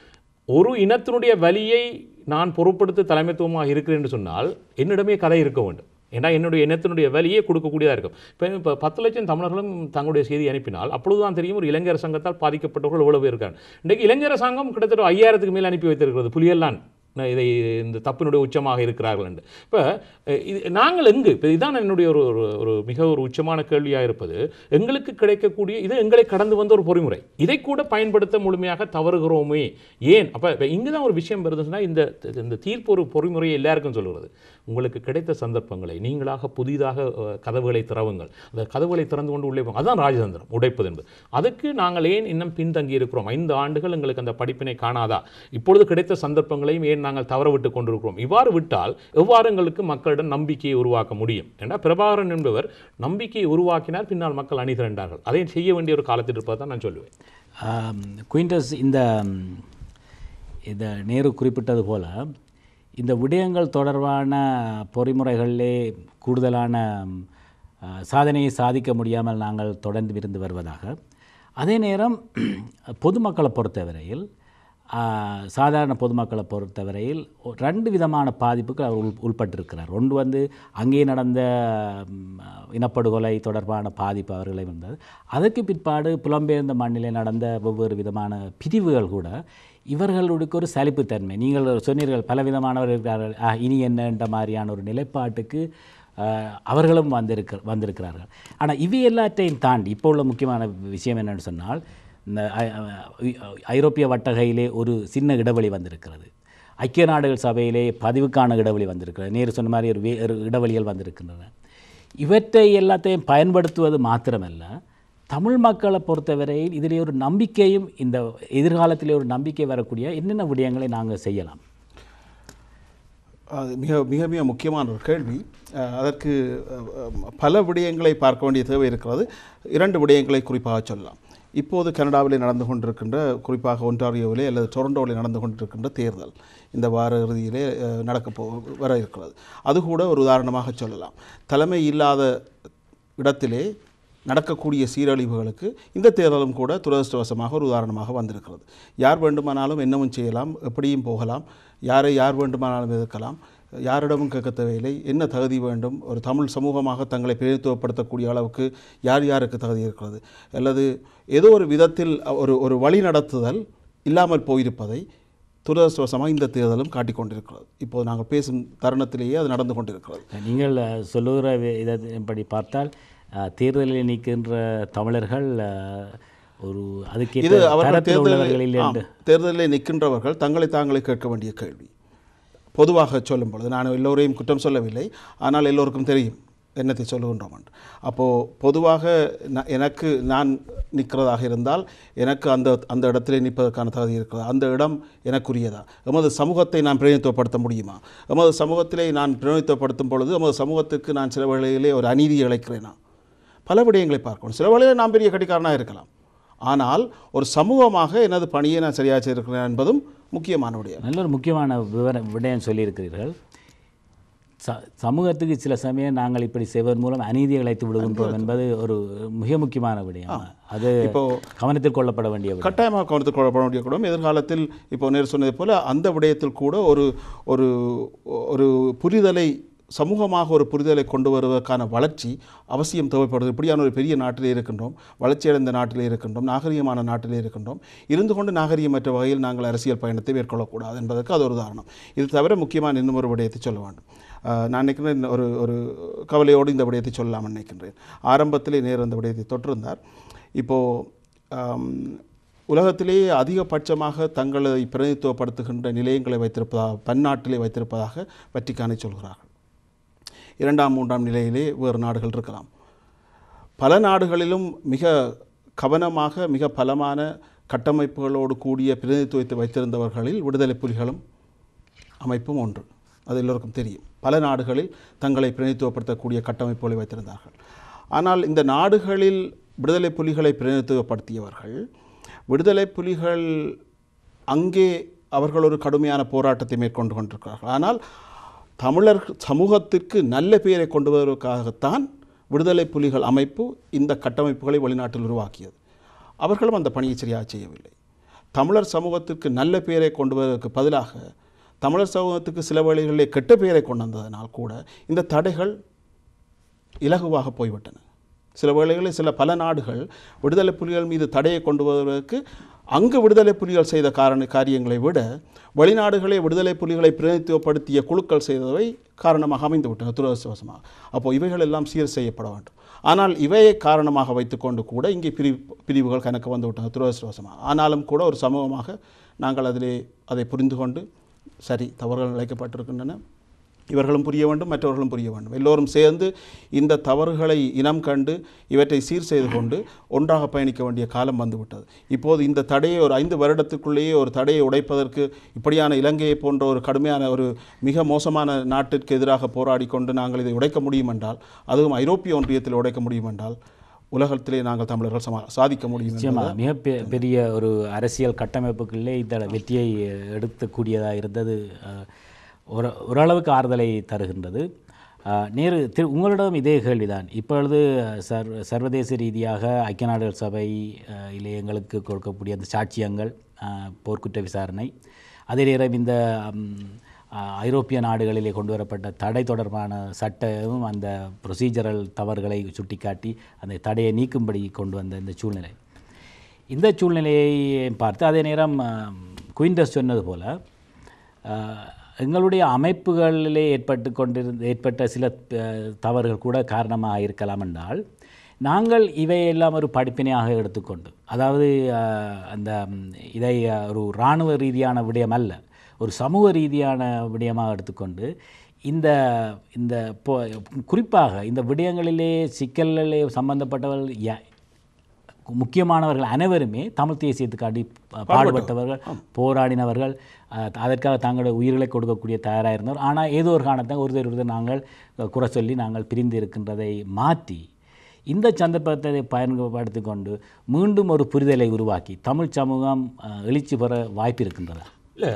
ஒரு இனத்தினுடைய வலியை நான் பொருட்படுத்த தலைமைத்துவமாக இருக்கிறேன் என்று சொன்னால் என்னிடமே கதை இருக்க வேண்டும் ஏன்னா என்னுடைய இனத்தினுடைய வலியே கொடுக்கக்கூடியதாக இருக்கும் இப்போ இப்போ பத்து லட்சம் தமிழர்களும் தங்களுடைய செய்தி அனுப்பினால் அப்பொழுதுதான் தெரியும் ஒரு இளைஞர் சங்கத்தால் பாதிக்கப்பட்டவர்கள் எவ்வளவு பேர் இருக்காங்க இன்றைக்கு இளைஞர் சங்கம் கிட்டத்தட்ட ஐயாயிரத்துக்கு மேல் அனுப்பி வைத்திருக்கிறது புலியெல்லாம் ந- இதை இந்த தப்பினுடைய உச்சமாக இருக்கிறார்கள் என்று இப்போ இது நாங்கள் எங்கு இப்போ இதுதான் என்னுடைய ஒரு ஒரு ஒரு மிக ஒரு உச்சமான கேள்வியாக இருப்பது எங்களுக்கு கிடைக்கக்கூடிய இது எங்களை கடந்து வந்த ஒரு பொறிமுறை இதை கூட பயன்படுத்த முழுமையாக தவறுகிறோமே ஏன் அப்போ இப்போ இங்கே தான் ஒரு விஷயம் வருதுன்னா இந்த இந்த தீர்ப்பு ஒரு பொறிமுறையை எல்லாருக்கும் சொல்கிறது உங்களுக்கு கிடைத்த சந்தர்ப்பங்களை நீங்களாக புதிதாக அஹ், கதவுகளை திறவுங்கள் அந்த கதவுகளை திறந்து கொண்டு உள்ளே போங்க அதுதான் ராஜதந்திரம் உடைப்பது என்பது அதுக்கு நாங்கள் ஏன் இன்னும் பின்தங்கி இருக்கிறோம் ஐந்து ஆண்டுகள் எங்களுக்கு அந்த படிப்பினை காணாதா இப்பொழுது கிடைத்த சந்தர்ப்பங்களையும் ஏன் நாங்கள் தவற விட்டு கொண்டிருக்கிறோம் இவ்வாறு விட்டால் எவ்வாறு எங்களுக்கு மக்களிடம் நம்பிக்கையை உருவாக்க முடியும் ஏன்னா பிரபாகரன் என்பவர் நம்பிக்கையை உருவாக்கினார் பின்னால் மக்கள் அணி திரண்டார்கள் அதை செய்ய வேண்டிய ஒரு காலத்தில் இருப்பதை தான் நான் சொல்லுவேன் ஆம், குயின்டஸ் இந்த ம், இந்த நேரு குறிப்பிட்டது போல இந்த விடயங்கள் தொடர்பான பொறிமுறைகளிலே கூடுதலான ம், ஆ, சாதனையை சாதிக்க முடியாமல் நாங்கள் தொடர்ந்து இருந்து வருவதாக அதே நேரம் பொதுமக்களை பொறுத்தவரையில் ஆ, சாதாரண பொதுமக்களை பொறுத்தவரையில் ஒ- ரெண்டு விதமான பாதிப்புக்கு அவர் உள் உள்பட்டிருக்கிறார் ஒன்று வந்து அங்கே நடந்த ம், இனப்படுகொலை தொடர்பான பாதிப்பு அவர்களை வந்தது அதற்கு பிற்பாடு புலம்பெயர்ந்த மண்ணிலே நடந்த வெவ்வேறு விதமான பிரிவுகள் கூட இவர்களுக்கு ஒரு சலிப்புத்தன்மை நீங்கள் சொன்னீர்கள் பலவிதமானவர் இருக்கிறார்கள் ஆ, இனி என்னன்ற மாதிரியான ஒரு நிலைப்பாட்டுக்கு ஆஹ், அவர்களும் வந்திருக்க வந்திருக்கிறார்கள் ஆனால் இவை எல்லாத்தையும் தாண்டி இப்போ உள்ள முக்கியமான விஷயம் என்னன்னு சொன்னால் இந்த ஐ- ஐ- ஐரோப்பிய வட்டகையிலே ஒரு சின்ன இடைவெளி வந்திருக்கிறது ஐக்கிய நாடுகள் சபையிலே பதிவுக்கான இடைவெளி வந்திருக்கிறது நேரு சொன்ன மாதிரி ஒரு வே ஒரு இடைவெளிகள் வந்திருக்கின்றன இவற்றை எல்லாத்தையும் பயன்படுத்துவது மாத்திரமல்ல தமிழ் மக்களை பொறுத்தவரையில் இதிலே ஒரு நம்பிக்கையும் இந்த எதிர்காலத்திலே ஒரு நம்பிக்கை வரக்கூடிய என்னென்ன விடயங்களை நாங்கள் செய்யலாம் அது மிக மிக மிக முக்கியமான ஒரு கேள்வி அஹ், அதற்கு அஹ், அஹ், பல விடயங்களை பார்க்க வேண்டிய தேவை இருக்கிறது இரண்டு விடயங்களை குறிப்பாக சொல்லலாம் இப்போது கனடாவிலே நடந்து கொண்டிருக்கின்ற குறிப்பாக ஒன்டாரியோவிலே அல்லது டொரண்டோவிலே நடந்து கொண்டிருக்கின்ற தேர்தல் இந்த வார இறுதியிலே அஹ், நடக்கப் போ வர இருக்கிறது அது கூட ஒரு உதாரணமாக சொல்லலாம் தலைமை இல்லாத இடத்திலே நடக்கக்கூடிய சீரழிவுகளுக்கு இந்த தேர்தலும் கூட துரதிருஷ்டவசமாக ஒரு உதாரணமாக வந்திருக்கிறது யார் வேண்டுமானாலும் என்னவும் செய்யலாம் எப்படியும் போகலாம் யாரை யார் வேண்டுமானாலும் எதிர்க்கலாம் யாரிடமும் கேட்க தேவையில்லை என்ன தகுதி வேண்டும் ஒரு தமிழ் சமூகமாக தங்களை பிரதித்துவப்படுத்தக்கூடிய அளவுக்கு யார் யாருக்கு தகுதி இருக்கிறது அல்லது ஏதோ ஒரு விதத்தில் ஒரு ஒரு வழி நடத்துதல் இல்லாமல் போயிருப்பதை துரதிருஷ்டவசமாக இந்த தேர்தலும் காட்டிக் கொண்டிருக்கிறது இப்போது நாங்கள் பேசும் தருணத்திலேயே அது நடந்து கொண்டிருக்கிறது நீங்கள் அஹ், சொல்லுகிற வி- இதன்படி பார்த்தால் அஹ், தேர்தலில் நிற்கின்ற தமிழர்கள் அஹ், ஒரு இது அதுக்கேற்ற அவர்கள் தரத்தில் உள்ளவர்கள் தேர்தலில் இல்லை ஆம், என்று தேர்தலில் நிற்கின்றவர்கள் தங்களை தாங்களே கேட்க வேண்டிய கேள்வி பொதுவாக சொல்லும் பொழுது நான் எல்லோரையும் குற்றம் சொல்லவில்லை ஆனால் எல்லோருக்கும் தெரியும் என்னத்தை சொல்லுகின்றோம் என்று அப்போது பொதுவாக ந- எனக்கு நான் நிற்கிறதாக இருந்தால் எனக்கு அந்த அந்த இடத்திலே நிற்பதற்கான தகுதி இருக்கிறது அந்த இடம் எனக்குரியதா எமது சமூகத்தை நான் பிரதிநிதித்துவப்படுத்த முடியுமா எமது சமூகத்திலே நான் பிரதிநிதித்துவப்படுத்தும் பொழுது எமது சமூகத்துக்கு நான் சில வேளையிலே ஒரு அநீதி இழைக்கிறேனா பல விடயங்களை பார்க்கணும் சில வேளையில் நான் பெரிய கட்டிக்காரனாக இருக்கலாம் ஆனால் ஒரு சமூகமாக எனது பணியை நான் சரியாக செய்திருக்கிறேன் என்பதும் முக்கியமான விடயம் நல்ல ஒரு முக்கியமான விவர விடயம் சொல்லியிருக்கிறீர்கள் ச சமூகத்துக்கு சில சமயம் நாங்கள் இப்படி செய்வதன் மூலம் அநீதி இழைத்து விடுகின்றோம் என்பது ஒரு மிக முக்கியமான விடயம் அது இப்போ கவனத்தில் கொள்ளப்பட வேண்டிய விடயம் கட்டாயமாக கவனத்தில் கொள்ளப்பட வேண்டிய கூடும் எதிர்காலத்தில் இப்போ நேர் சொன்னதை போல அந்த விடயத்தில் கூட ஒரு ஒரு ஒரு புரிதலை சமூகமாக ஒரு புரிதலை கொண்டு வருவதற்கான வளர்ச்சி அவசியம் தேவைப்படுது இப்படியான ஒரு பெரிய நாட்டிலே இருக்கின்றோம் வளர்ச்சியடைந்த நாட்டிலே இருக்கின்றோம் நாகரிகமான நாட்டிலே இருக்கின்றோம் இருந்து கொண்டு நாகரிகமற்ற வகையில் நாங்கள் அரசியல் பயணத்தை மேற்கொள்ளக்கூடாது என்பதற்கு அது ஒரு உதாரணம் இது தவிர முக்கியமான இன்னும் ஒரு விடயத்தை சொல்ல வேண்டும் ஆஹ் நான் நினைக்கிறேன் ஒரு ஒரு கவலையோடு இந்த விடயத்தை சொல்லலாம் நினைக்கின்றேன் ஆரம்பத்திலே நேர் அந்த விடயத்தை தொற்றிருந்தார் இப்போது உலகத்திலேயே அதிகபட்சமாக தங்களை பிரதிநிதித்துவப்படுத்துகின்ற நிலையங்களை வைத்திருப்பதாக பன்னாட்டிலே வைத்திருப்பதாக வட்டிக்கானை சொல்கிறார்கள் இரண்டாம் மூன்றாம் நிலையிலே வேறு நாடுகள் இருக்கலாம் பல நாடுகளிலும் மிக கவனமாக மிக பலமான கட்டமைப்புகளோடு கூடிய பிரதிநிதித்துவத்தை வைத்திருந்தவர்களில் விடுதலை புலிகளும் அமைப்பும் ஒன்று அது எல்லோருக்கும் தெரியும் பல நாடுகளில் தங்களை பிரதிநிதித்துவப்படுத்தக்கூடிய கட்டமைப்புகளை வைத்திருந்தார்கள் ஆனால் இந்த நாடுகளில் விடுதலை புலிகளை பிரதிநிதித்துவப்படுத்தியவர்கள் விடுதலை புலிகள் அங்கே அவர்கள் ஒரு கடுமையான போராட்டத்தை மேற்கொண்டு கொண்டிருக்கிறார்கள் ஆனால் தமிழர் சமூகத்திற்கு நல்ல பெயரை கொண்டு வருவதற்காகத்தான் விடுதலை புலிகள் அமைப்பு இந்த கட்டமைப்புகளை வெளிநாட்டில் உருவாக்கியது அவர்களும் அந்த பணியை சரியாக செய்யவில்லை தமிழர் சமூகத்திற்கு நல்ல பெயரை கொண்டு வருவதற்கு பதிலாக தமிழர் சமூகத்துக்கு சில வேளைகளிலே கெட்ட பெயரை கொண்டு வந்ததனால் கூட இந்த தடைகள் இலகுவாக போய்விட்டன சில வேளைகளில் சில பல நாடுகள் விடுதலை புலிகள் மீது தடையை கொண்டு வருவதற்கு அங்கு விடுதலை புலிகள் செய்த காரண காரியங்களை விட வெளிநாடுகளே விடுதலை புலிகளை பிரதிநிதித்துவப்படுத்திய குழுக்கள் செய்தவை காரணமாக அமைந்து விட்டன துரதிருஷ்டவசமாக அப்போ இவைகள் எல்லாம் சீர் செய்யப்பட வேண்டும் ஆனால் இவையை காரணமாக வைத்துக்கொண்டு கூட இங்கே பிரிவு பிரிவுகள் கணக்கு வந்து விட்டன துரதிருஷ்டவசமாக ஆனாலும் கூட ஒரு சமூகமாக நாங்கள் அதிலே அதை புரிந்து கொண்டு சரி தவறுகள் இழைக்கப்பட்டிருக்கின்றன இவர்களும் புரிய வேண்டும் மற்றவர்களும் புரிய வேண்டும் எல்லோரும் சேர்ந்து இந்த தவறுகளை இனம் கண்டு இவற்றை சீர் செய்து கொண்டு ஒன்றாக பயணிக்க வேண்டிய காலம் வந்துவிட்டது இப்போது இந்த தடையை ஒரு ஐந்து வருடத்துக்குள்ளேயே ஒரு தடையை உடைப்பதற்கு இப்படியான இலங்கையை போன்ற ஒரு கடுமையான ஒரு மிக மோசமான நாட்டிற்கு எதிராக போராடி கொண்டு நாங்கள் இதை உடைக்க முடியும் என்றால் அதுவும் ஐரோப்பிய ஒன்றியத்தில் உடைக்க முடியும் என்றால் உலகத்திலே நாங்கள் தமிழர்கள் சமா சாதிக்க முடியும் நிச்சயமா மிக பெ- பெரிய ஒரு அரசியல் கட்டமைப்புக்குள்ளே இந்த வெற்றியை எடுக்கக்கூடியதாக இருந்தது அஹ், ஒரு ஓரளவுக்கு ஆறுதலை தருகின்றது அஹ், நேரு திரு உங்களிடம் இதே கேள்விதான் இப்பொழுது சர் சர்வதேச ரீதியாக ஐக்கிய நாடுகள் சபை அஹ், இலே எங்களுக்கு கொடுக்கக்கூடிய அந்த சாட்சியங்கள் அஹ், போர்க்குற்ற விசாரணை அதே நேரம் இந்த ம், அஹ், ஐரோப்பிய நாடுகளிலே கொண்டு வரப்பட்ட தடை தொடர்பான சட்டமும் அந்த ப்ரொசீஜரல் தவறுகளை சுட்டிக்காட்டி அந்த தடையை நீக்கும்படி கொண்டு வந்த இந்த சூழ்நிலை இந்த சூழ்நிலையை பார்த்து அதே நேரம் குயின்டஸ் சொன்னது போல அஹ், எங்களுடைய அமைப்புகளிலே ஏற்பட்டு கொண்டிருந்த ஏற்பட்ட சில அஹ், தவறுகள் கூட காரணமாக இருக்கலாம் என்றால் நாங்கள் இவையெல்லாம் ஒரு படிப்பினையாக எடுத்துக்கொண்டு அதாவது அஹ், அந்த ம், இதை அஹ், ஒரு இராணுவ ரீதியான விடயம் அல்ல ஒரு சமூக ரீதியான விடயமாக எடுத்துக்கொண்டு இந்த இந்த பொ குறிப்பாக இந்த விடயங்களிலே சிக்கல்களிலே சம்பந்தப்பட்டவர்கள் யா- முக்கியமானவர்கள் அனைவருமே தமிழ் தேசியத்துக்காண்டி ப- பாடுபட்டவர்கள் போராடினவர்கள் அஹ், அதற்காக தங்களுடைய உயிர்களை கொடுக்கக்கூடிய தயாராக இருந்தவர் ஆனால் ஏதோ ஒரு காரணத்தை ஒருத்தர் ஒருத்தர் நாங்கள் அஹ், குறை சொல்லி நாங்கள் பிரிந்து இருக்கின்றதை மாற்றி இந்த சந்தர்ப்பத்தை பயன்படுத்தி கொண்டு மீண்டும் ஒரு புரிதலை உருவாக்கி தமிழ் சமூகம் அஹ், எழுச்சி பெற வாய்ப்பு இருக்கின்றதா இல்லை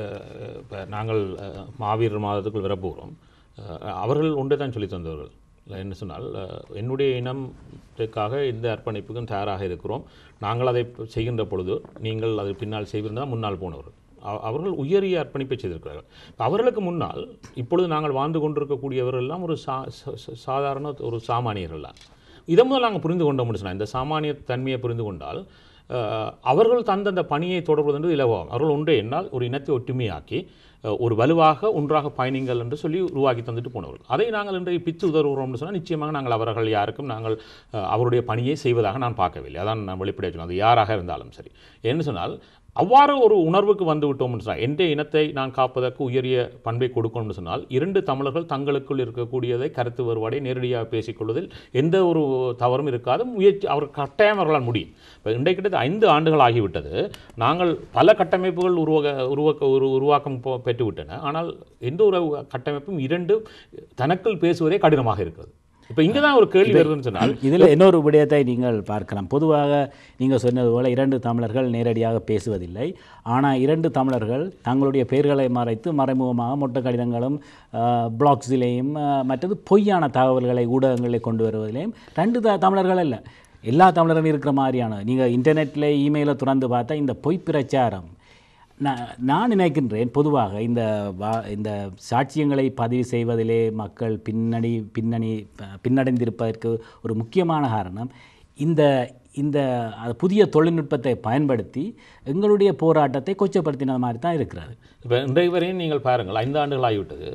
இப்போ நாங்கள் அஹ், மாவீரர் மாதத்துக்குள் வரப்போகிறோம் அஹ், அவர்கள் ஒன்றை தான் சொல்லி தந்தவர்கள் இல்லை, என்ன சொன்னால் அஹ், என்னுடைய இனத்துக்காக இந்த அர்ப்பணிப்புக்கும் தயாராக இருக்கிறோம் நாங்கள் அதை ப- செய்கின்ற பொழுது நீங்கள் அதை பின்னால் செய்திருந்தால் முன்னால் போனவர்கள் அவ- அவர்கள் உயரிய அர்ப்பணிப்பை செய்திருக்கிறார்கள் அவர்களுக்கு முன்னால் இப்பொழுது நாங்கள் வாழ்ந்து கொண்டிருக்கக்கூடியவர்கள் எல்லாம் ஒரு சா ச- ச- சாதாரண ஒரு சாமானியர்கள் தான் இதை முதல் நாங்கள் புரிந்து கொண்டோம்னு சொன்னால் இந்த சாமானிய தன்மையை புரிந்து கொண்டால் அஹ், அவர்கள் தந்த அந்த பணியை தொடர்வது என்று இலவாகும் அவர்கள் ஒன்றே என்னால் ஒரு இனத்தை ஒற்றுமையாக்கி அஹ், ஒரு வலுவாக ஒன்றாக பயணிங்கள் என்று சொல்லி உருவாக்கி தந்துட்டு போனவர்கள் அதை நாங்கள் இன்றைய பிச்சு உதவுகிறோம்னு சொன்னால் நிச்சயமாக நாங்கள் அவர்கள் யாருக்கும் நாங்கள் அஹ், அவருடைய பணியை செய்வதாக நான் பார்க்கவில்லை அதான் நான் வெளிப்படையாக சொன்னேன் அது யாராக இருந்தாலும் சரி என்ன சொன்னால் அவ்வாறு ஒரு உணர்வுக்கு வந்து விட்டோம்னு சொன்னால் எந்த இனத்தை நான் காப்பதற்கு உயரிய பண்பை கொடுக்கணும்னு சொன்னால் இரண்டு தமிழர்கள் தங்களுக்குள் இருக்கக்கூடியதை கருத்து வேறுபாடை நேரடியாக பேசிக்கொள்வதில் எந்த ஒரு தவறும் இருக்காது முயற்சி அவர் கட்டாயம் அவர்களால் முடியும் இப்போ இன்றைக்கு கிட்டத்தட்ட ஐந்து ஆண்டுகள் ஆகிவிட்டது நாங்கள் பல கட்டமைப்புகள் உருவாக்க உருவாக்க ஒரு உருவாக்கம் போ- பெற்றுவிட்டன ஆனால் எந்த ஒரு கட்டமைப்பும் இரண்டு தனக்குள் பேசுவதே கடினமாக இருக்கிறது இப்போ இங்கே தான் ஒரு கேள்வி வருதுன்னு சொன்னால் இதில் இன்னொரு விடயத்தை நீங்கள் பார்க்கலாம் பொதுவாக நீங்கள் சொன்னது போல இரண்டு தமிழர்கள் நேரடியாக பேசுவதில்லை ஆனால் இரண்டு தமிழர்கள் தங்களுடைய பெயர்களை மறைத்து மறைமுகமாக மொட்டை கடிதங்களும் பிளாக்ஸிலேயும் மற்றது பொய்யான தகவல்களை ஊடகங்களில் கொண்டு வருவதிலேயும் ரெண்டு த தமிழர்கள் இல்லை எல்லா தமிழரும் இருக்கிற மாதிரியான நீங்கள் இன்டர்நெட்டில் இமெயிலை திறந்து பார்த்தா இந்த பொய் பிரச்சாரம் நான் நான் நினைக்கின்றேன் பொதுவாக இந்த வா இந்த சாட்சியங்களை பதிவு செய்வதிலே மக்கள் பின்னணி பின்னணி ப- பின்னடைந்திருப்பதற்கு ஒரு முக்கியமான காரணம் இந்த இந்த அஹ், புதிய தொழில்நுட்பத்தை பயன்படுத்தி எங்களுடைய போராட்டத்தை கொச்சப்படுத்தின மாதிரி தான் இருக்கிறது இப்போ இன்றைய வரையும் நீங்கள் பாருங்கள் ஐந்து ஆண்டுகள் ஆகிவிட்டது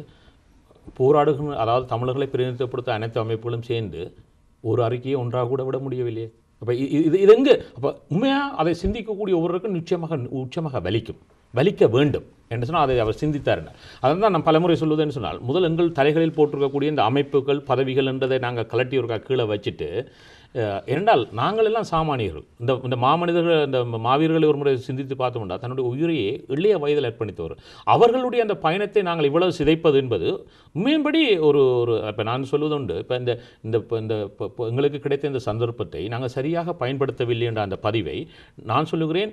போராடுகிற அதாவது தமிழர்களை பிரதிநிதித்துவப்படுத்த அனைத்து அமைப்புகளும் சேர்ந்து ஒரு அறிக்கையை ஒன்றாக கூட விட முடியவில்லையே அப்போ இது இது எங்கே அப்போ உண்மையாக அதை சிந்திக்கக்கூடிய ஒவ்வொருவருக்கும் நிச்சயமாக உச்சமாக வலிக்கும் வலிக்க வேண்டும் என்று சொன்னால் அதை அவர் சிந்தித்தார் அதான் நான் பலமுறை சொல்வதுன்னு சொன்னால் முதல் எங்கள் தலைகளில் போட்டிருக்கக்கூடிய இந்த அமைப்புகள் பதவிகள் என்றதை நாங்கள் கலட்டி ஒரு கீழே வச்சுட்டு அஹ், என்றால் நாங்கள் எல்லாம் சாமானியர்கள் இந்த இந்த மாமனிதர்கள் இந்த மாவீரர்களை ஒரு முறை சிந்தித்து பார்த்தோம்னா தன்னுடைய உயிரையே இளைய வயதில் அர்ப்பணித்தவர் அவர்களுடைய அந்த பயணத்தை நாங்கள் இவ்வளவு சிதைப்பது என்பது உண்மையின்படி ஒரு ஒரு இப்போ நான் சொல்வது உண்டு இப்போ இந்த இந்த இப்போ இந்த இப்போ இப்போ எங்களுக்கு கிடைத்த இந்த சந்தர்ப்பத்தை நாங்கள் சரியாக பயன்படுத்தவில்லை என்ற அந்த பதிவை நான் சொல்லுகிறேன்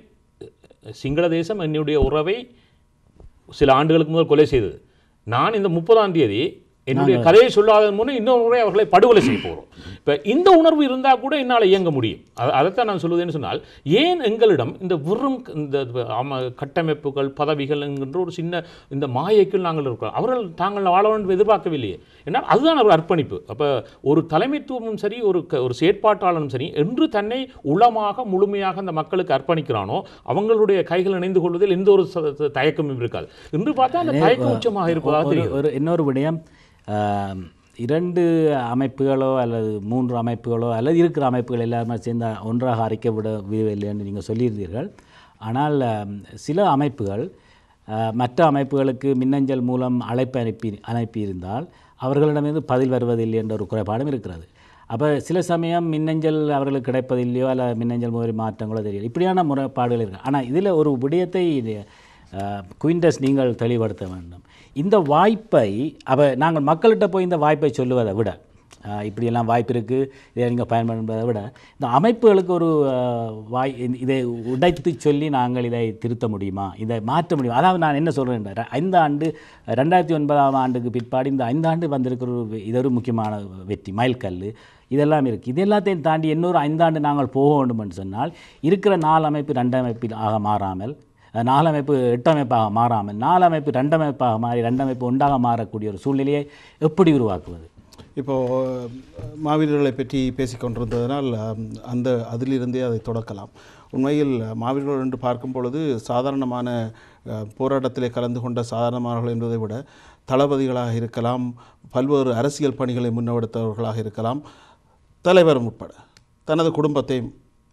சிங்கள தேசம் என்னுடைய உறவை சில ஆண்டுகளுக்கு முதல் கொலை செய்தது நான் இந்த முப்பதாம் தேதி என்னுடைய கதையை சொல்லாததன் மூலம் இன்னொரு முறை அவர்களை படுகொலை செய்ய போகிறோம் இப்போ இந்த உணர்வு இருந்தால் கூட என்னால் இயங்க முடியும் அது அதைத்தான் நான் சொல்லுவேன்னு சொன்னால் ஏன் எங்களிடம் இந்த வெறும் இந்த ஆம கட்டமைப்புகள் பதவிகள் என்கின்ற ஒரு சின்ன இந்த மாயைக்குள் நாங்கள் இருக்கிறோம் அவர்கள் தாங்கள் வாழ வேண்டும் என்று எதிர்பார்க்கவில்லையே ஏன்னா அதுதான் ஒரு அர்ப்பணிப்பு அப்போ ஒரு தலைமைத்துவமும் சரி ஒரு க- ஒரு செயற்பாட்டாளனும் சரி என்று தன்னை உளமாக முழுமையாக அந்த மக்களுக்கு அர்ப்பணிக்கிறானோ அவங்களுடைய கைகள் இணைந்து கொள்வதில் எந்த ஒரு ச- ச- தயக்கமும் இருக்காது இன்று பார்த்தா அந்த தயக்கம் உச்சமாக இருப்பதாக ஒரு தெரியும் ஒரு இன்னொரு விடயம் ஆம், இரண்டு அமைப்புகளோ அல்லது மூன்று அமைப்புகளோ அல்லது இருக்கிற அமைப்புகள் எல்லாருமே சேர்ந்து ஒன்றாக அரைக்க விட விடவில்லை என்று நீங்கள் சொல்லியிருந்தீர்கள் ஆனால் ஆம், சில அமைப்புகள் ஆ, மற்ற அமைப்புகளுக்கு மின்னஞ்சல் மூலம் அழைப்பு அனுப்பி அனுப்பியிருந்தால் அவர்களிடமிருந்து பதில் வருவதில்லை என்ற ஒரு குறைபாடும் இருக்கிறது அப்போ சில சமயம் மின்னஞ்சல் அவர்களுக்கு கிடைப்பதில்லையோ அல்ல மின்னஞ்சல் முகவரி மாற்றங்களோ தெரியல இப்படியான முறைப்பாடுகள் இருக்கு ஆனால் இதில் ஒரு விடயத்தை குயின்டஸ் நீங்கள் தெளிவுபடுத்த வேண்டும் இந்த வாய்ப்பை அப்போ நாங்கள் மக்கள்கிட்ட போய் இந்த வாய்ப்பை சொல்லுவதை விட அஹ், இப்படியெல்லாம் வாய்ப்பு இருக்குது இதை நீங்கள் பயன்படுத்துவதை விட இந்த அமைப்புகளுக்கு ஒரு அஹ், வாய் இந்த- இதை உடைத்து சொல்லி நாங்கள் இதை திருத்த முடியுமா இதை மாற்ற முடியுமா அதாவது நான் என்ன சொல்கிறேன் ஐந்து ஆண்டு ரெண்டாயிரத்தி ஒன்பதாம் ஆண்டுக்கு பிற்பாடு இந்த ஐந்து ஆண்டு வந்திருக்கிற ஒரு வெ- இது ஒரு முக்கியமான வெற்றி மைல்கல் இதெல்லாம் இருக்குது இது எல்லாத்தையும் தாண்டி இன்னொரு ஐந்தாண்டு நாங்கள் போக வேண்டும் என்று சொன்னால் இருக்கிற நாலு அமைப்பு ரெண்டு அமைப்பில் ஆக மாறாமல் அஹ், நாலு அமைப்பு எட்டு அமைப்பாக மாறாமல் நாலு அமைப்பு ரெண்டு அமைப்பாக மாறி ரெண்டு அமைப்பு ஒன்றாக மாறக்கூடிய ஒரு சூழ்நிலையை எப்படி உருவாக்குவது இப்போது மாவீரர்களை பற்றி பேசிக்கொண்டிருந்ததனால் அம், அந்த அதிலிருந்தே அதை தொடக்கலாம் உண்மையில் மாவீரர்கள் என்று பார்க்கும் பொழுது சாதாரணமான அஹ், போராட்டத்திலே கலந்து கொண்ட சாதாரணமானவர்கள் என்பதை விட தளபதிகளாக இருக்கலாம் பல்வேறு அரசியல் பணிகளை முன்னெடுத்தவர்களாக இருக்கலாம் தலைவரும் உட்பட தனது குடும்பத்தையும்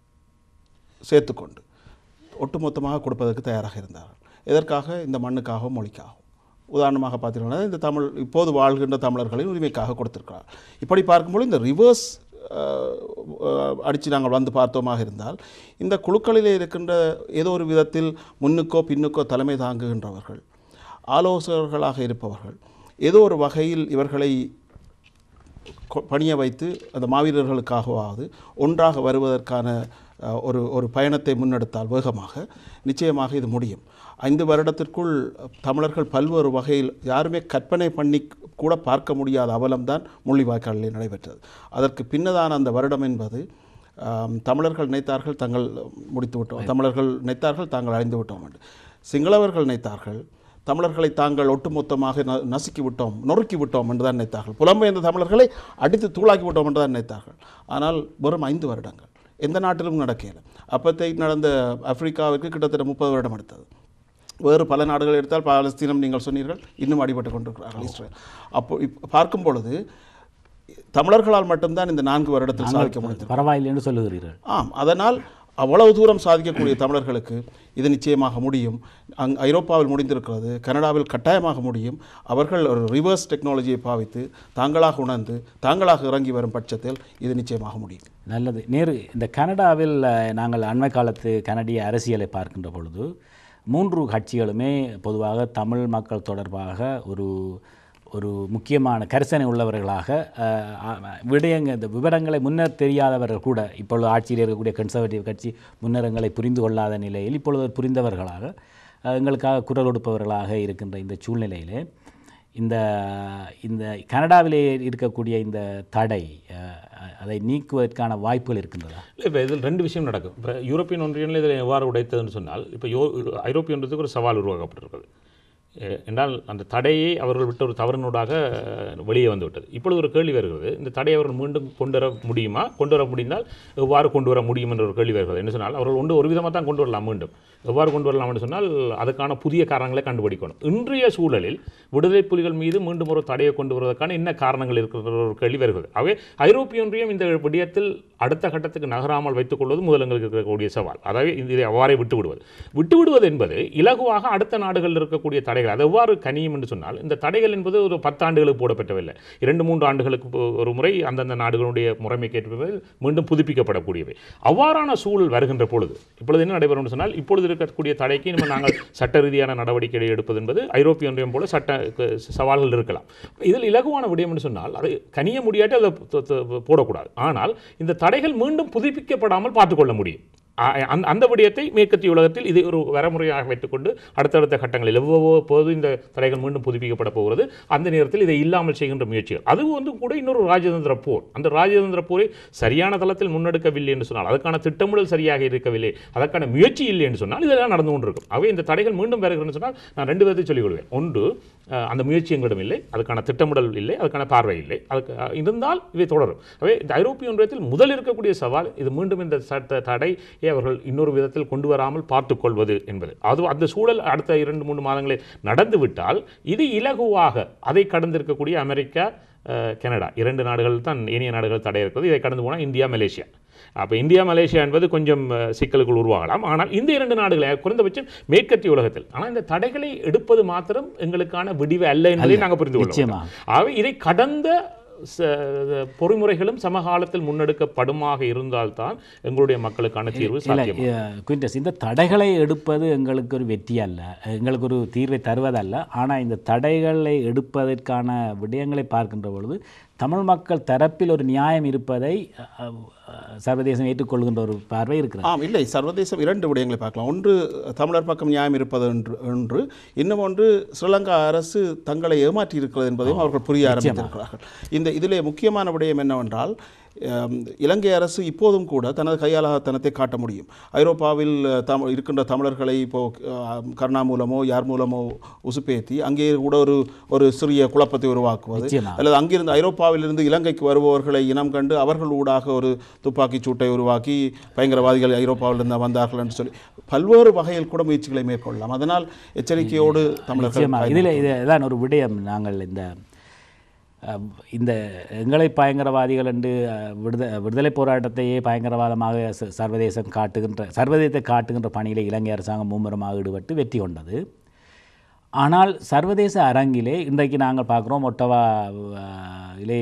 சேர்த்துக்கொண்டு ஒட்டுமொத்தமாக கொடுப்பதற்கு தயாராக இருந்தார்கள் எதற்காக இந்த மண்ணுக்காகவும் மொழிக்காகவும் உதாரணமாக பார்த்தீங்கன்னா இந்த தமிழ் இப்போது வாழ்கின்ற தமிழர்களின் உரிமைக்காக கொடுத்திருக்கிறார் இப்படி பார்க்கும்போது இந்த ரிவர்ஸ் அடித்து நாங்கள் வந்து பார்த்தோமாக இருந்தால் இந்த குழுக்களிலே இருக்கின்ற ஏதோ ஒரு விதத்தில் முன்னுக்கோ பின்னுக்கோ தலைமை தாங்குகின்றவர்கள் ஆலோசகர்களாக இருப்பவர்கள் ஏதோ ஒரு வகையில் இவர்களை கொ- பணிய வைத்து அந்த மாவீரர்களுக்காகவாவது ஒன்றாக வருவதற்கான அஹ், ஒரு ஒரு பயணத்தை முன்னெடுத்தால் வேகமாக நிச்சயமாக இது முடியும் ஐந்து வருடத்திற்குள் தமிழர்கள் பல்வேறு வகையில் யாருமே கற்பனை பண்ணி கூட பார்க்க முடியாத அவலம்தான் முள்ளிவாய்க்காலில் நடைபெற்றது அதற்கு பின்னதான அந்த வருடம் என்பது ஆம், தமிழர்கள் நினைத்தார்கள் தங்கள் முடித்து விட்டோம் தமிழர்கள் நினைத்தார்கள் தாங்கள் அழிந்து விட்டோம் என்று சிங்களவர்கள் நினைத்தார்கள் தமிழர்களை தாங்கள் ஒட்டுமொத்தமாக ந நசுக்கி விட்டோம் நொறுக்கி விட்டோம் என்று தான் நினைத்தார்கள் புலம்பெயர்ந்த தமிழர்களை அடித்து தூளாக்கி விட்டோம் என்று தான் நினைத்தார்கள் ஆனால் வெறும் ஐந்து வருடங்கள் எந்த நாட்டிலும் நடக்கல அப்பத்தை நடந்த ஆப்பிரிக்காவுக்கு கிட்டத்தட்ட முப்பது வருடம் எடுத்தது வேறு பல நாடுகள் எடுத்தால் பாலஸ்தீனம் நீங்கள் சொன்னீர்கள் இன்னும் அடிபட்டு கொண்டிருக்கிறார்கள் இஸ்ரேல் அப்போ இப் பார்க்கும் பொழுது தமிழர்களால் மட்டும்தான் இந்த நான்கு வருடத்தில் சாதிக்க முடிந்தது பரவாயில்லை என்று சொல்லுகிறீர்கள் ஆம் அதனால் அவ்வளவு தூரம் சாதிக்கக்கூடிய தமிழர்களுக்கு இது நிச்சயமாக முடியும் அங் ஐரோப்பாவில் முடிந்திருக்கிறது கனடாவில் கட்டாயமாக முடியும் அவர்கள் ஒரு ரிவர்ஸ் டெக்னாலஜியை பாவித்து தாங்களாக உணர்ந்து தாங்களாக இறங்கி வரும் பட்சத்தில் இது நிச்சயமாக முடியும் நல்லது நேரு இந்த கனடாவில் அஹ், நாங்கள் அண்மை காலத்து கனடிய அரசியலை பார்க்கின்ற பொழுது மூன்று கட்சிகளுமே பொதுவாக தமிழ் மக்கள் தொடர்பாக ஒரு ஒரு முக்கியமான கரிசனை உள்ளவர்களாக அஹ், அ- விடயங்க இந்த விவரங்களை முன்னர் தெரியாதவர்கள் கூட இப்பொழுது ஆட்சியில் இருக்கக்கூடிய கன்சர்வேட்டிவ் கட்சி முன்னரங்களை புரிந்து கொள்ளாத நிலையில் இப்பொழுது புரிந்தவர்களாக அஹ், எங்களுக்காக குரல் கொடுப்பவர்களாக இருக்கின்ற இந்த சூழ்நிலையிலே இந்த இந்த கனடாவிலே இருக்கக்கூடிய இந்த தடை அஹ், அதை நீக்குவதற்கான வாய்ப்புகள் இருக்கின்றதா இல்லை இப்போ இதில் ரெண்டு விஷயம் நடக்கும் இப்போ யூரோப்பியன் ஒன்றியனில் இதில் எவ்வாறு உடைத்ததுன்னு சொன்னால் இப்போ யோ ஐரோப்பிய ஒன்றியத்துக்கு ஒரு சவால் உருவாக்கப்பட்டிருக்கிறது எ- என்றால் அந்த தடையை அவர்கள் விட்ட ஒரு தவறினூடாக அஹ், வெளியே வந்து விட்டது இப்பொழுது ஒரு கேள்வி வருகிறது இந்த தடையை அவர்கள் மீண்டும் கொண்டு வர முடியுமா கொண்டு வர முடிந்தால் எவ்வாறு கொண்டு வர முடியும் என்ற ஒரு கேள்வி வருகிறது என்ன சொன்னால் அவர்கள் ஒன்று ஒரு விதமாக தான் கொண்டு வரலாம் மீண்டும் எவ்வாறு கொண்டு வரலாம் என்று சொன்னால் அதுக்கான புதிய காரணங்களை கண்டுபிடிக்கணும் இன்றைய சூழலில் விடுதலை புலிகள் மீது மீண்டும் ஒரு தடையை கொண்டு வருவதற்கான என்ன காரணங்கள் இருக்கிற ஒரு கேள்வி வருகிறது ஆகவே ஐரோப்பிய ஒன்றியம் இந்த விடயத்தில் அடுத்த கட்டத்துக்கு நகராமல் வைத்துக் கொள்வது முதல் எங்களுக்கு இருக்கக்கூடிய சவால் அதாவது இந்த- இதை அவ்வாறே விட்டு விடுவது விட்டு விடுவது என்பது இலகுவாக அடுத்த நாடுகளில் இருக்கக்கூடிய தடைகள் அது எவ்வாறு கனியும் என்று சொன்னால் இந்த தடைகள் என்பது ஒரு பத்தாண்டுகளுக்கு போடப்பட்டவில்லை இரண்டு மூன்று ஆண்டுகளுக்கு போ- ஒரு முறை அந்தந்த நாடுகளுடைய முறைமைக்கேற்பவை மீண்டும் புதுப்பிக்கப்படக்கூடியவை அவ்வாறான சூழல் வருகின்ற பொழுது இப்பொழுது என்ன நடைபெறும் என்று சொன்னால் இப்பொழுது இருக்கக்கூடிய தடைக்கு நம்ம நாங்கள் சட்ட ரீதியான நடவடிக்கைகளை எடுப்பது என்பது ஐரோப்பிய ஒன்றியம் போல சட்ட க- சவால்கள் இருக்கலாம் இதில் இலகுவான விடயம் என்று சொன்னால் அதை கனிய முடியாட்டி அதை தொ- தொ- போடக்கூடாது ஆனால் இந்த தடைகள் மீண்டும் புதுப்பிக்கப்படாமல் பார்த்துக்கொள்ள முடியும் அ- அந்த அந்த விடயத்தை மேற்கத்திய உலகத்தில் இது ஒரு வரமுறையாக வைத்துக்கொண்டு அடுத்தடுத்த கட்டங்களில் எவ்வளவு இந்த தடைகள் மீண்டும் புதுப்பிக்கப்பட போகிறது அந்த நேரத்தில் இதை இல்லாமல் செய்கின்ற முயற்சிகள் அது வந்து கூட இன்னொரு ராஜதந்திர போர் அந்த ராஜதந்திர போரை சரியான தளத்தில் முன்னெடுக்கவில்லை என்று சொன்னால் அதற்கான திட்டமிடல் சரியாக இருக்கவில்லை அதற்கான முயற்சி இல்லை என்று சொன்னால் இதெல்லாம் நடந்து கொண்டிருக்கும் ஆகவே இந்த தடைகள் மீண்டும் வருகிறேன்னு சொன்னால் நான் ரெண்டு விதத்தை சொல்லிக் கொள்வேன் ஒன்று அஹ், அந்த முயற்சி எங்களிடம் இல்லை அதுக்கான திட்டமிடல் இல்லை அதுக்கான பார்வை இல்லை அதுக்கு அஹ், இருந்தால் இவை தொடரும் ஆகவே இந்த ஐரோப்பிய ஒன்றியத்தில் முதல் இருக்கக்கூடிய சவால் இது மீண்டும் இந்த சட்ட தடையை அவர்கள் இன்னொரு விதத்தில் கொண்டு வராமல் பார்த்துக் கொள்வது என்பது அது அந்த சூழல் அடுத்த இரண்டு மூன்று மாதங்களில் நடந்து விட்டால் இது இலகுவாக அதை கடந்திருக்கக்கூடிய அமெரிக்கா அஹ், கனடா இரண்டு நாடுகள் தான் ஏனைய நாடுகள் தடை இருக்கிறது இதை கடந்து போனால் இந்தியா மலேசியா அப்போ இந்தியா மலேசியா என்பது கொஞ்சம் அஹ், சிக்கலுக்குள் உருவாகலாம் ஆனால் இந்த இரண்டு நாடுகளை குறைந்தபட்சம் மேற்கத்திய உலகத்தில் ஆனால் இந்த தடைகளை எடுப்பது மாத்திரம் எங்களுக்கான விடிவு அல்ல என்பதை நாங்கள் புரிந்து கொள்வோம் நிச்சயமாக. ஆகவே இதை கடந்த ச- பொறிமுறைகளும் சமகாலத்தில் முன்னெடுக்கப்படுமாக இருந்தால்தான் எங்களுடைய மக்களுக்கான தீர்வு இல்லை சாத்தியம் குயின்டஸ் இந்த தடைகளை எடுப்பது எங்களுக்கு ஒரு வெற்றி அல்ல எங்களுக்கு ஒரு தீர்வை தருவதல்ல ஆனால் இந்த தடைகளை எடுப்பதற்கான விடயங்களை பார்க்கின்ற பொழுது தமிழ் மக்கள் தரப்பில் ஒரு நியாயம் இருப்பதை அ, அ, சர்வதேசம் ஏற்றுக்கொள்கின்ற ஒரு பார்வை இருக்கிறது ஆம் இல்லை சர்வதேசம் இரண்டு விடயங்களை பார்க்கலாம் ஒன்று தமிழர் பக்கம் நியாயம் இருப்பது என்று ஒன்று இன்னும் ஒன்று ஸ்ரீலங்கா அரசு தங்களை ஏமாற்றி இருக்கிறது என்பதையும் அவர்கள் புரிய ஆரம்பித்திருக்கிறார்கள் இந்த இதிலே முக்கியமான விடயம் என்னவென்றால் அம், இலங்கை அரசு இப்போதும் கூட தனது கையாளத்தனத்தை காட்ட முடியும் ஐரோப்பாவில் அஹ், தம் இருக்கின்ற தமிழர்களை இப்போ அஹ், கருணா மூலமோ யார் மூலமோ உசுப்பேத்தி அங்கே கூட ஒரு ஒரு சிறிய குழப்பத்தை உருவாக்குவது நிச்சயமா. அல்லது அங்கிருந்து ஐரோப்பாவிலிருந்து இலங்கைக்கு வருபவர்களை இனம் கண்டு அவர்கள் ஊடாக ஒரு துப்பாக்கிச் சூட்டை உருவாக்கி பயங்கரவாதிகள் ஐரோப்பாவிலிருந்து வந்தார்கள் என்று சொல்லி பல்வேறு வகையில் கூட முயற்சிகளை மேற்கொள்ளலாம் அதனால் எச்சரிக்கையோடு தமிழர்கள் நிச்சயமாக இதில் இதுதான் ஒரு விடயம் நாங்கள் இந்த அஹ், இந்த எங்களை பயங்கரவாதிகள் என்று அஹ், விடுத விடுதலை போராட்டத்தையே பயங்கரவாதமாக ச- சர்வதேசம் காட்டுகின்ற சர்வதேசத்தை காட்டுகின்ற பணியில் இலங்கை அரசாங்கம் மும்முரமாக ஈடுபட்டு வெற்றி கொண்டது ஆனால் சர்வதேச அரங்கிலே இன்றைக்கு நாங்கள் பார்க்குறோம் ஒட்டவா அஹ், இலே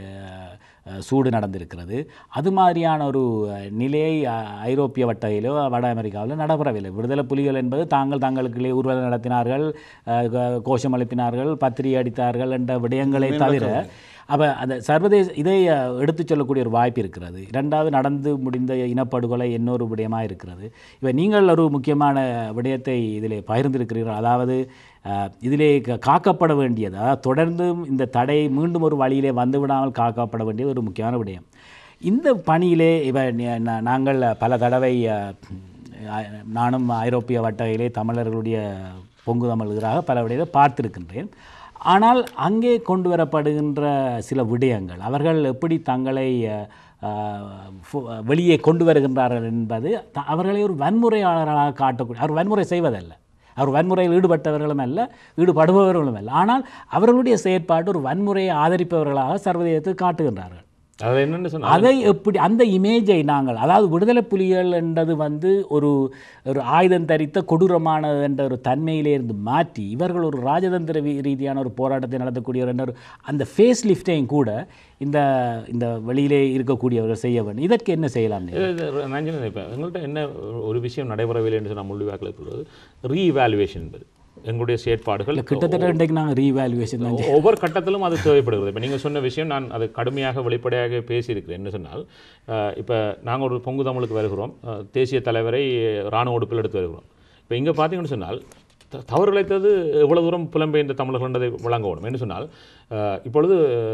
அஹ், சூடு நடந்திருக்கிறது அது மாதிரியான ஒரு அஹ், நிலையை அஹ், ஐரோப்பிய வட்டையிலோ வட அமெரிக்காவிலோ நடைபெறவில்லை விடுதலை புலிகள் என்பது தாங்கள் தங்களுக்குள்ளே ஊர்வலம் நடத்தினார்கள் அஹ், கோ- கோஷம் எழுப்பினார்கள் பத்திரிகை அடித்தார்கள் என்ற விடயங்களை தவிர அப்போ அந்த சர்வதேச இதை அஹ், எடுத்துச் சொல்லக்கூடிய ஒரு வாய்ப்பு இருக்கிறது இரண்டாவது நடந்து முடிந்த இனப்படுகொலை இன்னொரு விடயமாக இருக்கிறது இப்போ நீங்கள் ஒரு முக்கியமான விடயத்தை இதில் பகிர்ந்திருக்கிறீர்கள் அதாவது அஹ், இதிலே க- காக்கப்பட வேண்டியது அதாவது தொடர்ந்தும் இந்த தடை மீண்டும் ஒரு வழியிலே வந்து விடாமல் காக்கப்பட வேண்டியது ஒரு முக்கியமான விடயம் இந்த பணியிலே இவ ந- ந- நாங்கள் பல தடவை அஹ், அஹ், நானும் ஐரோப்பிய வட்டகையிலே தமிழர்களுடைய பொங்கு தமிழராக பல விடயத்தை பார்த்திருக்கின்றேன் ஆனால் அங்கே கொண்டு வரப்படுகின்ற சில விடயங்கள் அவர்கள் எப்படி தங்களை அஹ், அஹ், ஃபு- வெளியே கொண்டு வருகின்றார்கள் என்பது த- அவர்களை ஒரு வன்முறையாளராக காட்டக்கூடிய அவர் வன்முறை செய்வதல்ல அவர் வன்முறையில் ஈடுபட்டவர்களும் அல்ல ஈடுபடுபவர்களும் அல்ல ஆனால் அவர்களுடைய செயற்பாடு ஒரு வன்முறையை ஆதரிப்பவர்களாக சர்வதேசத்துக்கு காட்டுகின்றார்கள் அது என்னன்னு சொன்னா அதை எப்படி அந்த இமேஜை நாங்கள் அதாவது விடுதலை புலிகள் என்றது வந்து ஒரு ஒரு ஆயுதம் தரித்த கொடூரமானது என்ற ஒரு தன்மையிலே இருந்து மாற்றி இவர்கள் ஒரு ராஜதந்திர வீ- ரீதியான ஒரு போராட்டத்தை நடத்தக்கூடியவர் என்ற ஒரு அந்த ஃபேஸ் லிஃப்டையும் கூட இந்த இந்த வெளியிலே இருக்கக்கூடியவர்கள் செய்ய வேண்டும் இதற்கு என்ன செய்யலாம் இது- இது நான் சொன்னேன் இப்போ எங்கள்கிட்ட என்ன ஒரு விஷயம் நடைபெறவில்லை என்று நான் முள்ளிவாக்கில் சொல்வது ரீஇவாலுவேஷன் என்பது எங்களுடைய செயற்பாடுகள் கிட்டத்தட்ட இன்றைக்கு நாங்கள் ரீவேல்யூவேஷன் தான் ஒ- ஒவ்வொரு கட்டத்திலும் அது தேவைப்படுகிறது இப்போ நீங்கள் சொன்ன விஷயம் நான் அது கடுமையாக வெளிப்படையாக பேசியிருக்கிறேன் என்ன சொன்னால் இப்போ நாங்கள் ஒரு பொங்கு தமிழுக்கு வருகிறோம் அஹ், தேசிய தலைவரை இராணுவ உடுப்பில் எடுத்து வருகிறோம் இப்போ இங்கே பார்த்தீங்கன்னு சொன்னால் த- தவறு இழைத்தது எவ்வளவு தூரம் புலம்பெயர்ந்த தமிழர்கள் என்றதை வழங்க வேணும் என்று சொன்னால் அஹ், இப்பொழுது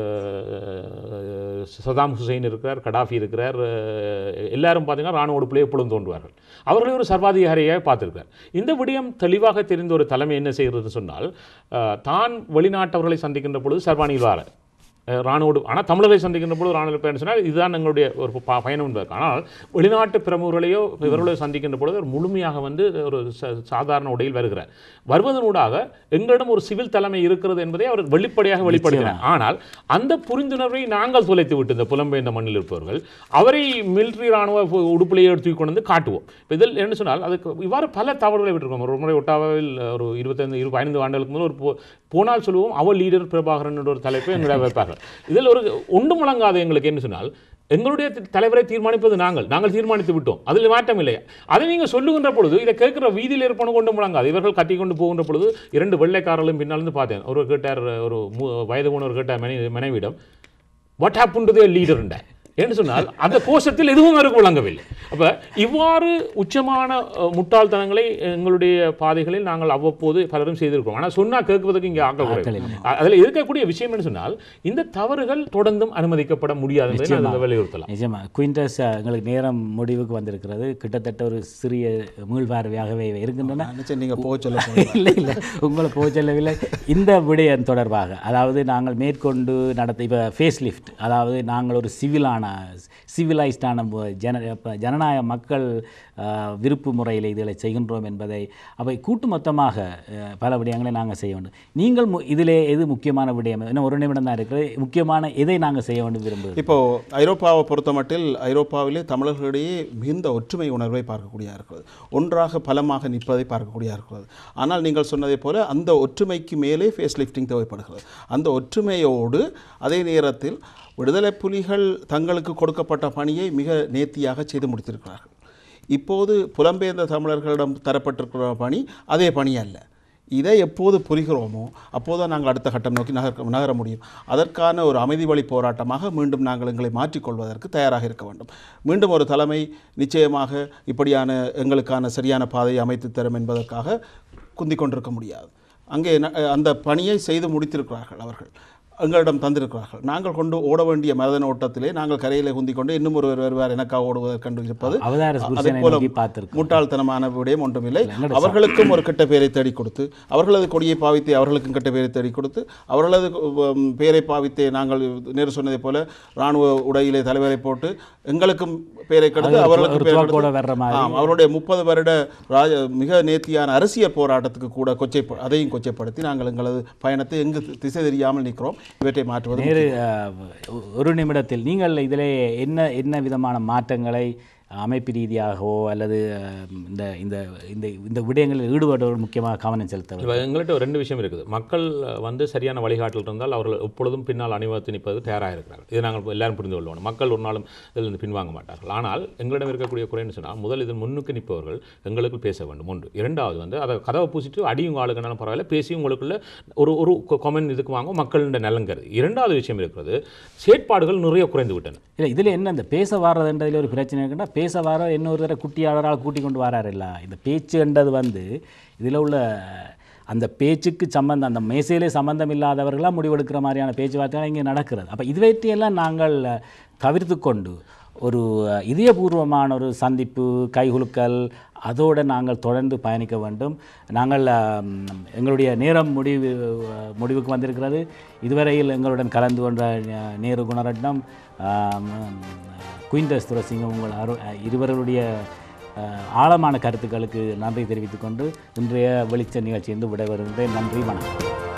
அஹ், சதாம் ஹுசைன் இருக்கிறார் கடாஃபி இருக்கிறார் அஹ், எல்லாரும் பார்த்தீங்கன்னா ராணுவ உடுப்பிலே எப்பொழுதும் தோன்றுவார்கள் அவர்களை ஒரு சர்வாதிகாரியாக பார்த்திருக்கிறார் இந்த விடயம் தெளிவாக தெரிந்த ஒரு தலைமை என்ன செய்கிறது சொன்னால் அஹ், தான் வெளிநாட்டவர்களை சந்திக்கின்ற பொழுது சர்வாணியில் வார ராணுவோடு ஆனால் தமிழரை சந்திக்கின்ற பொழுது ராணுவ பயணம் சொன்னால் இதுதான் எங்களுடைய ஒரு ப- பயணம் என்பதற்கு ஆனால் வெளிநாட்டு பிரமுகர்களையோ இவர்களையோ சந்திக்கின்ற பொழுது அவர் முழுமையாக வந்து ஒரு ச- சாதாரண உடையில் வருகிறார் வருவதனூடாக எங்களிடம் ஒரு சிவில் தலைமை இருக்கிறது என்பதை அவர் வெளிப்படையாக வெளிப்படுத்தினார் ஆனால் அந்த புரிந்துணர்வை நாங்கள் தொலைத்து விட்டு இந்த புலம்பெயர்ந்த மண்ணில் இருப்பவர்கள் அவரை மிலிட்ரி ராணுவ பு- உடுப்பிலேயே எடுத்து கொண்டு வந்து காட்டுவோம் இப்ப இதில் என்ன சொன்னால் அதுக்கு இவ்வாறு பல தவறுகளை விட்டுருக்கோம் ஒரு முறை ஒட்டாவில் ஒரு இருபத்தைந்து இரு பதினைந்து ஆண்டுகளுக்கு முதல் ஒரு போ- போனால் சொல்லுவோம் அவர் லீடர் பிரபாகரன் என்ற ஒரு தலைப்பை எங்களை வைப்பார்கள் இதில் ஒரு ஒன்று முழங்காத எங்களுக்கு என்ன சொன்னால் எங்களுடைய தி- தலைவரை தீர்மானிப்பது நாங்கள் நாங்கள் தீர்மானித்து விட்டோம் அதில் மாற்றம் இல்லை அதை நீங்கள் சொல்லுகின்ற பொழுது இதை கேட்கிற வீதியில் இருப்பவனு கொண்டு முழங்காது இவர்கள் கட்டி கொண்டு போகின்ற பொழுது இரண்டு வெள்ளைக்காரர்களும் பின்னாலிருந்து பார்த்தேன் ஒரு கேட்டார் ஒரு மு- வயது போனவர் கேட்டார் மனைவி மனைவியிடம் வாட் ஹேப்பன் டு லீடர் ஏன்னு சொன்னால் அந்த கோஷத்தில் எதுவும் அவருக்கு விளங்கவில்லை அப்ப இவ்வாறு உச்சமான அஹ், முட்டாள்தனங்களை எங்களுடைய பாதைகளில் நாங்கள் அவ்வப்போது பலரும் செய்திருக்கிறோம் ஆனால் சொன்னா கேட்பதற்கு இங்கே ஆக்கள் குறைவு. அ- அதுல இருக்கக்கூடிய விஷயம் என்ன சொன்னால் இந்த தவறுகள் தொடர்ந்தும் அனுமதிக்கப்பட முடியாது என்பதை நான் வலியுறுத்தலாம் நிஜமா குயின்டஸ் அஹ், எங்களுக்கு நேரம் முடிவுக்கு வந்திருக்கிறது கிட்டத்தட்ட ஒரு சிறிய மீள்பார்வையாகவே இவை இருக்கின்றன நினைச்சேன் நீங்கள் போக சொல்ல போறீங்க. இல்லை இல்லை உங்களை போக சொல்லவில்லை இந்த விடயம் தொடர்பாக அதாவது நாங்கள் மேற்கொண்டு நடத்த இப்போ ஃபேஸ் லிஃப்ட் அதாவது நாங்கள் ஒரு சிவிலான சிவிலைஸ்டான ஜன இப்ப ஜனநாயக மக்கள் அஹ், விருப்பு முறையில் இதுகளை செய்கின்றோம் என்பதை அவை கூட்டு மொத்தமாக அஹ், பல விடயங்களை நாங்கள் செய்ய வேண்டும் நீங்கள் மு- இதிலே எது முக்கியமான விடயம் இன்னும் ஒரு நிமிடம் தான் இருக்குது முக்கியமான எதை நாங்கள் செய்ய வேண்டும் விரும்புகிறோம் இப்போ ஐரோப்பாவை பொறுத்தமட்டில் ஐரோப்பாவிலே தமிழர்களிடையே மிகுந்த ஒற்றுமை உணர்வை பார்க்கக்கூடியதாக இருக்கிறது ஒன்றாக பலமாக நிற்பதை பார்க்கக்கூடியதாக இருக்கிறது ஆனால் நீங்கள் சொன்னதைப் போல அந்த ஒற்றுமைக்கு மேலே ஃபேஸ் லிஃப்டிங் தேவைப்படுகிறது அந்த ஒற்றுமையோடு அதே நேரத்தில் விடுதலை புலிகள் தங்களுக்கு கொடுக்கப்பட்ட பணியை மிக நேர்த்தியாக செய்து முடித்திருக்கிறார்கள் இப்போது புலம்பெயர்ந்த தமிழர்களிடம் தரப்பட்டிருக்கிற பணி அதே பணி அல்ல இதை எப்போது புரிகிறோமோ அப்போதான் நாங்கள் அடுத்த கட்டம் நோக்கி நகர் நகர முடியும் அதற்கான ஒரு அமைதி வழி போராட்டமாக மீண்டும் நாங்கள் எங்களை மாற்றிக்கொள்வதற்கு தயாராக இருக்க வேண்டும் மீண்டும் ஒரு தலைமை நிச்சயமாக இப்படியான எங்களுக்கான சரியான பாதையை அமைத்து தரும் என்பதற்காக குந்திக் கொண்டிருக்க முடியாது அங்கே ந- அந்த பணியை செய்து முடித்திருக்கிறார்கள் அவர்கள் எங்களிடம் தந்திருக்கிறார்கள் நாங்கள் கொண்டு ஓட வேண்டிய மரதன ஓட்டத்திலே நாங்கள் கரையிலே குந்திக் கொண்டு இன்னும் ஒருவர் வருவார் எனக்காக ஓடுவதற்கண்டு இருப்பது அவதார அதே புருஷனை போல நோக்கி பார்த்திருக்கோம். முட்டாள்தனமான விடயம் ஒன்றுமில்லை அவர்களுக்கும் ஒரு கெட்ட பெயரை தேடி கொடுத்து அவர்களது கொடியை பாவித்து அவர்களுக்கும் கெட்ட பெயரை தேடி கொடுத்து அவர்களது உம், பெயரை பாவித்து நாங்கள் நேரு சொன்னதைப் போல இராணுவ உடையிலே தலைவரை போட்டு எங்களுக்கும் பெயரை கெடுத்து அது ஒரு அவர்களுக்கு துவ- பெயர் துவக்கோட கெடுத்து- வர்ற மாதிரி. ஆம், அவருடைய முப்பது வருட ராஜ மிக நேர்த்தியான அரசியல் போராட்டத்துக்கு கூட கொச்சை அதையும் கொச்சைப்படுத்தி நாங்கள் எங்களது பயணத்தை எங்கு திசை தெரியாமல் நிற்கிறோம் இவற்றை மாற்றுவது நேரு அஹ், ஒரு நிமிடத்தில் நீங்கள் இதிலே என்ன என்ன விதமான மாற்றங்களை அமைப்பு ரீதியாகவோ அல்லது அஹ், இந்த இந்த இந்த இந்த விடயங்களில் ஈடுபடுவர்கள் முக்கியமாக கவனம் செலுத்த வேண்டும் இப்போ எங்கள்கிட்ட ஒரு ரெண்டு விஷயம் இருக்குது மக்கள் அஹ், வந்து சரியான வழிகாட்டல் இருந்தால் அவர்கள் எப்பொழுதும் பின்னால் அணிவகுத்து நிற்பது தயாராக இருக்கிறார்கள் இதை நாங்கள் எல்லாரும் புரிந்து கொள்ளணும் மக்கள் ஒரு நாளும் இதில் இருந்து பின்வாங்க மாட்டார்கள் ஆனால் எங்களிடம் இருக்கக்கூடிய குறைன்னு சொன்னால் முதல் இதில் முன்னுக்கு நிற்பவர்கள் எங்களுக்கு பேச வேண்டும் ஒன்று இரண்டாவது வந்து அதை கதவை பூசிட்டு அடியும் ஆளுக்குனாலும் பரவாயில்ல பேசி உங்களுக்குள்ள ஒரு ஒரு கொமெண்ட் இதுக்கு வாங்க மக்களின் நலங்கிறது இரண்டாவது விஷயம் இருக்கிறது செயற்பாடுகள் நிறைய குறைந்து விட்டன இல்லை இதில் என்ன இந்த பேச வர்றதுன்றதுல ஒரு பிரச்சனை இருக்குன்னா பேச வர இன்னொரு தடவை குட்டியாளரால் கூட்டி கொண்டு வராரு இல்ல இந்த பேச்சுன்றது வந்து இதில் உள்ள அந்த பேச்சுக்கு சம்பந்தம் அந்த மேசையிலே சம்பந்தம் இல்லாதவர்களாக முடிவெடுக்கிற மாதிரியான பேச்சுவார்த்தைகள் இங்கே நடக்கிறது அப்போ இதுவற்றையெல்லாம் நாங்கள் தவிர்த்து கொண்டு ஒரு இதயபூர்வமான ஒரு சந்திப்பு கைகுலுக்கல் அதோடு நாங்கள் தொடர்ந்து பயணிக்க வேண்டும் நாங்கள் ஆம், எங்களுடைய நேரம் முடிவு முடிவுக்கு வந்திருக்கிறது இதுவரையில் எங்களுடன் கலந்து கொண்ட அஹ், நேரு குணரட்னம் ஆம், குயின்டஸ் துரசிங்கம் உங்கள் அரு இருவர்களுடைய அஹ், ஆழமான கருத்துக்களுக்கு நன்றி தெரிவித்துக்கொண்டு இன்றைய வெளிச்ச நிகழ்ச்சியிலிருந்து விடைபெறுகின்றேன் நன்றி வணக்கம்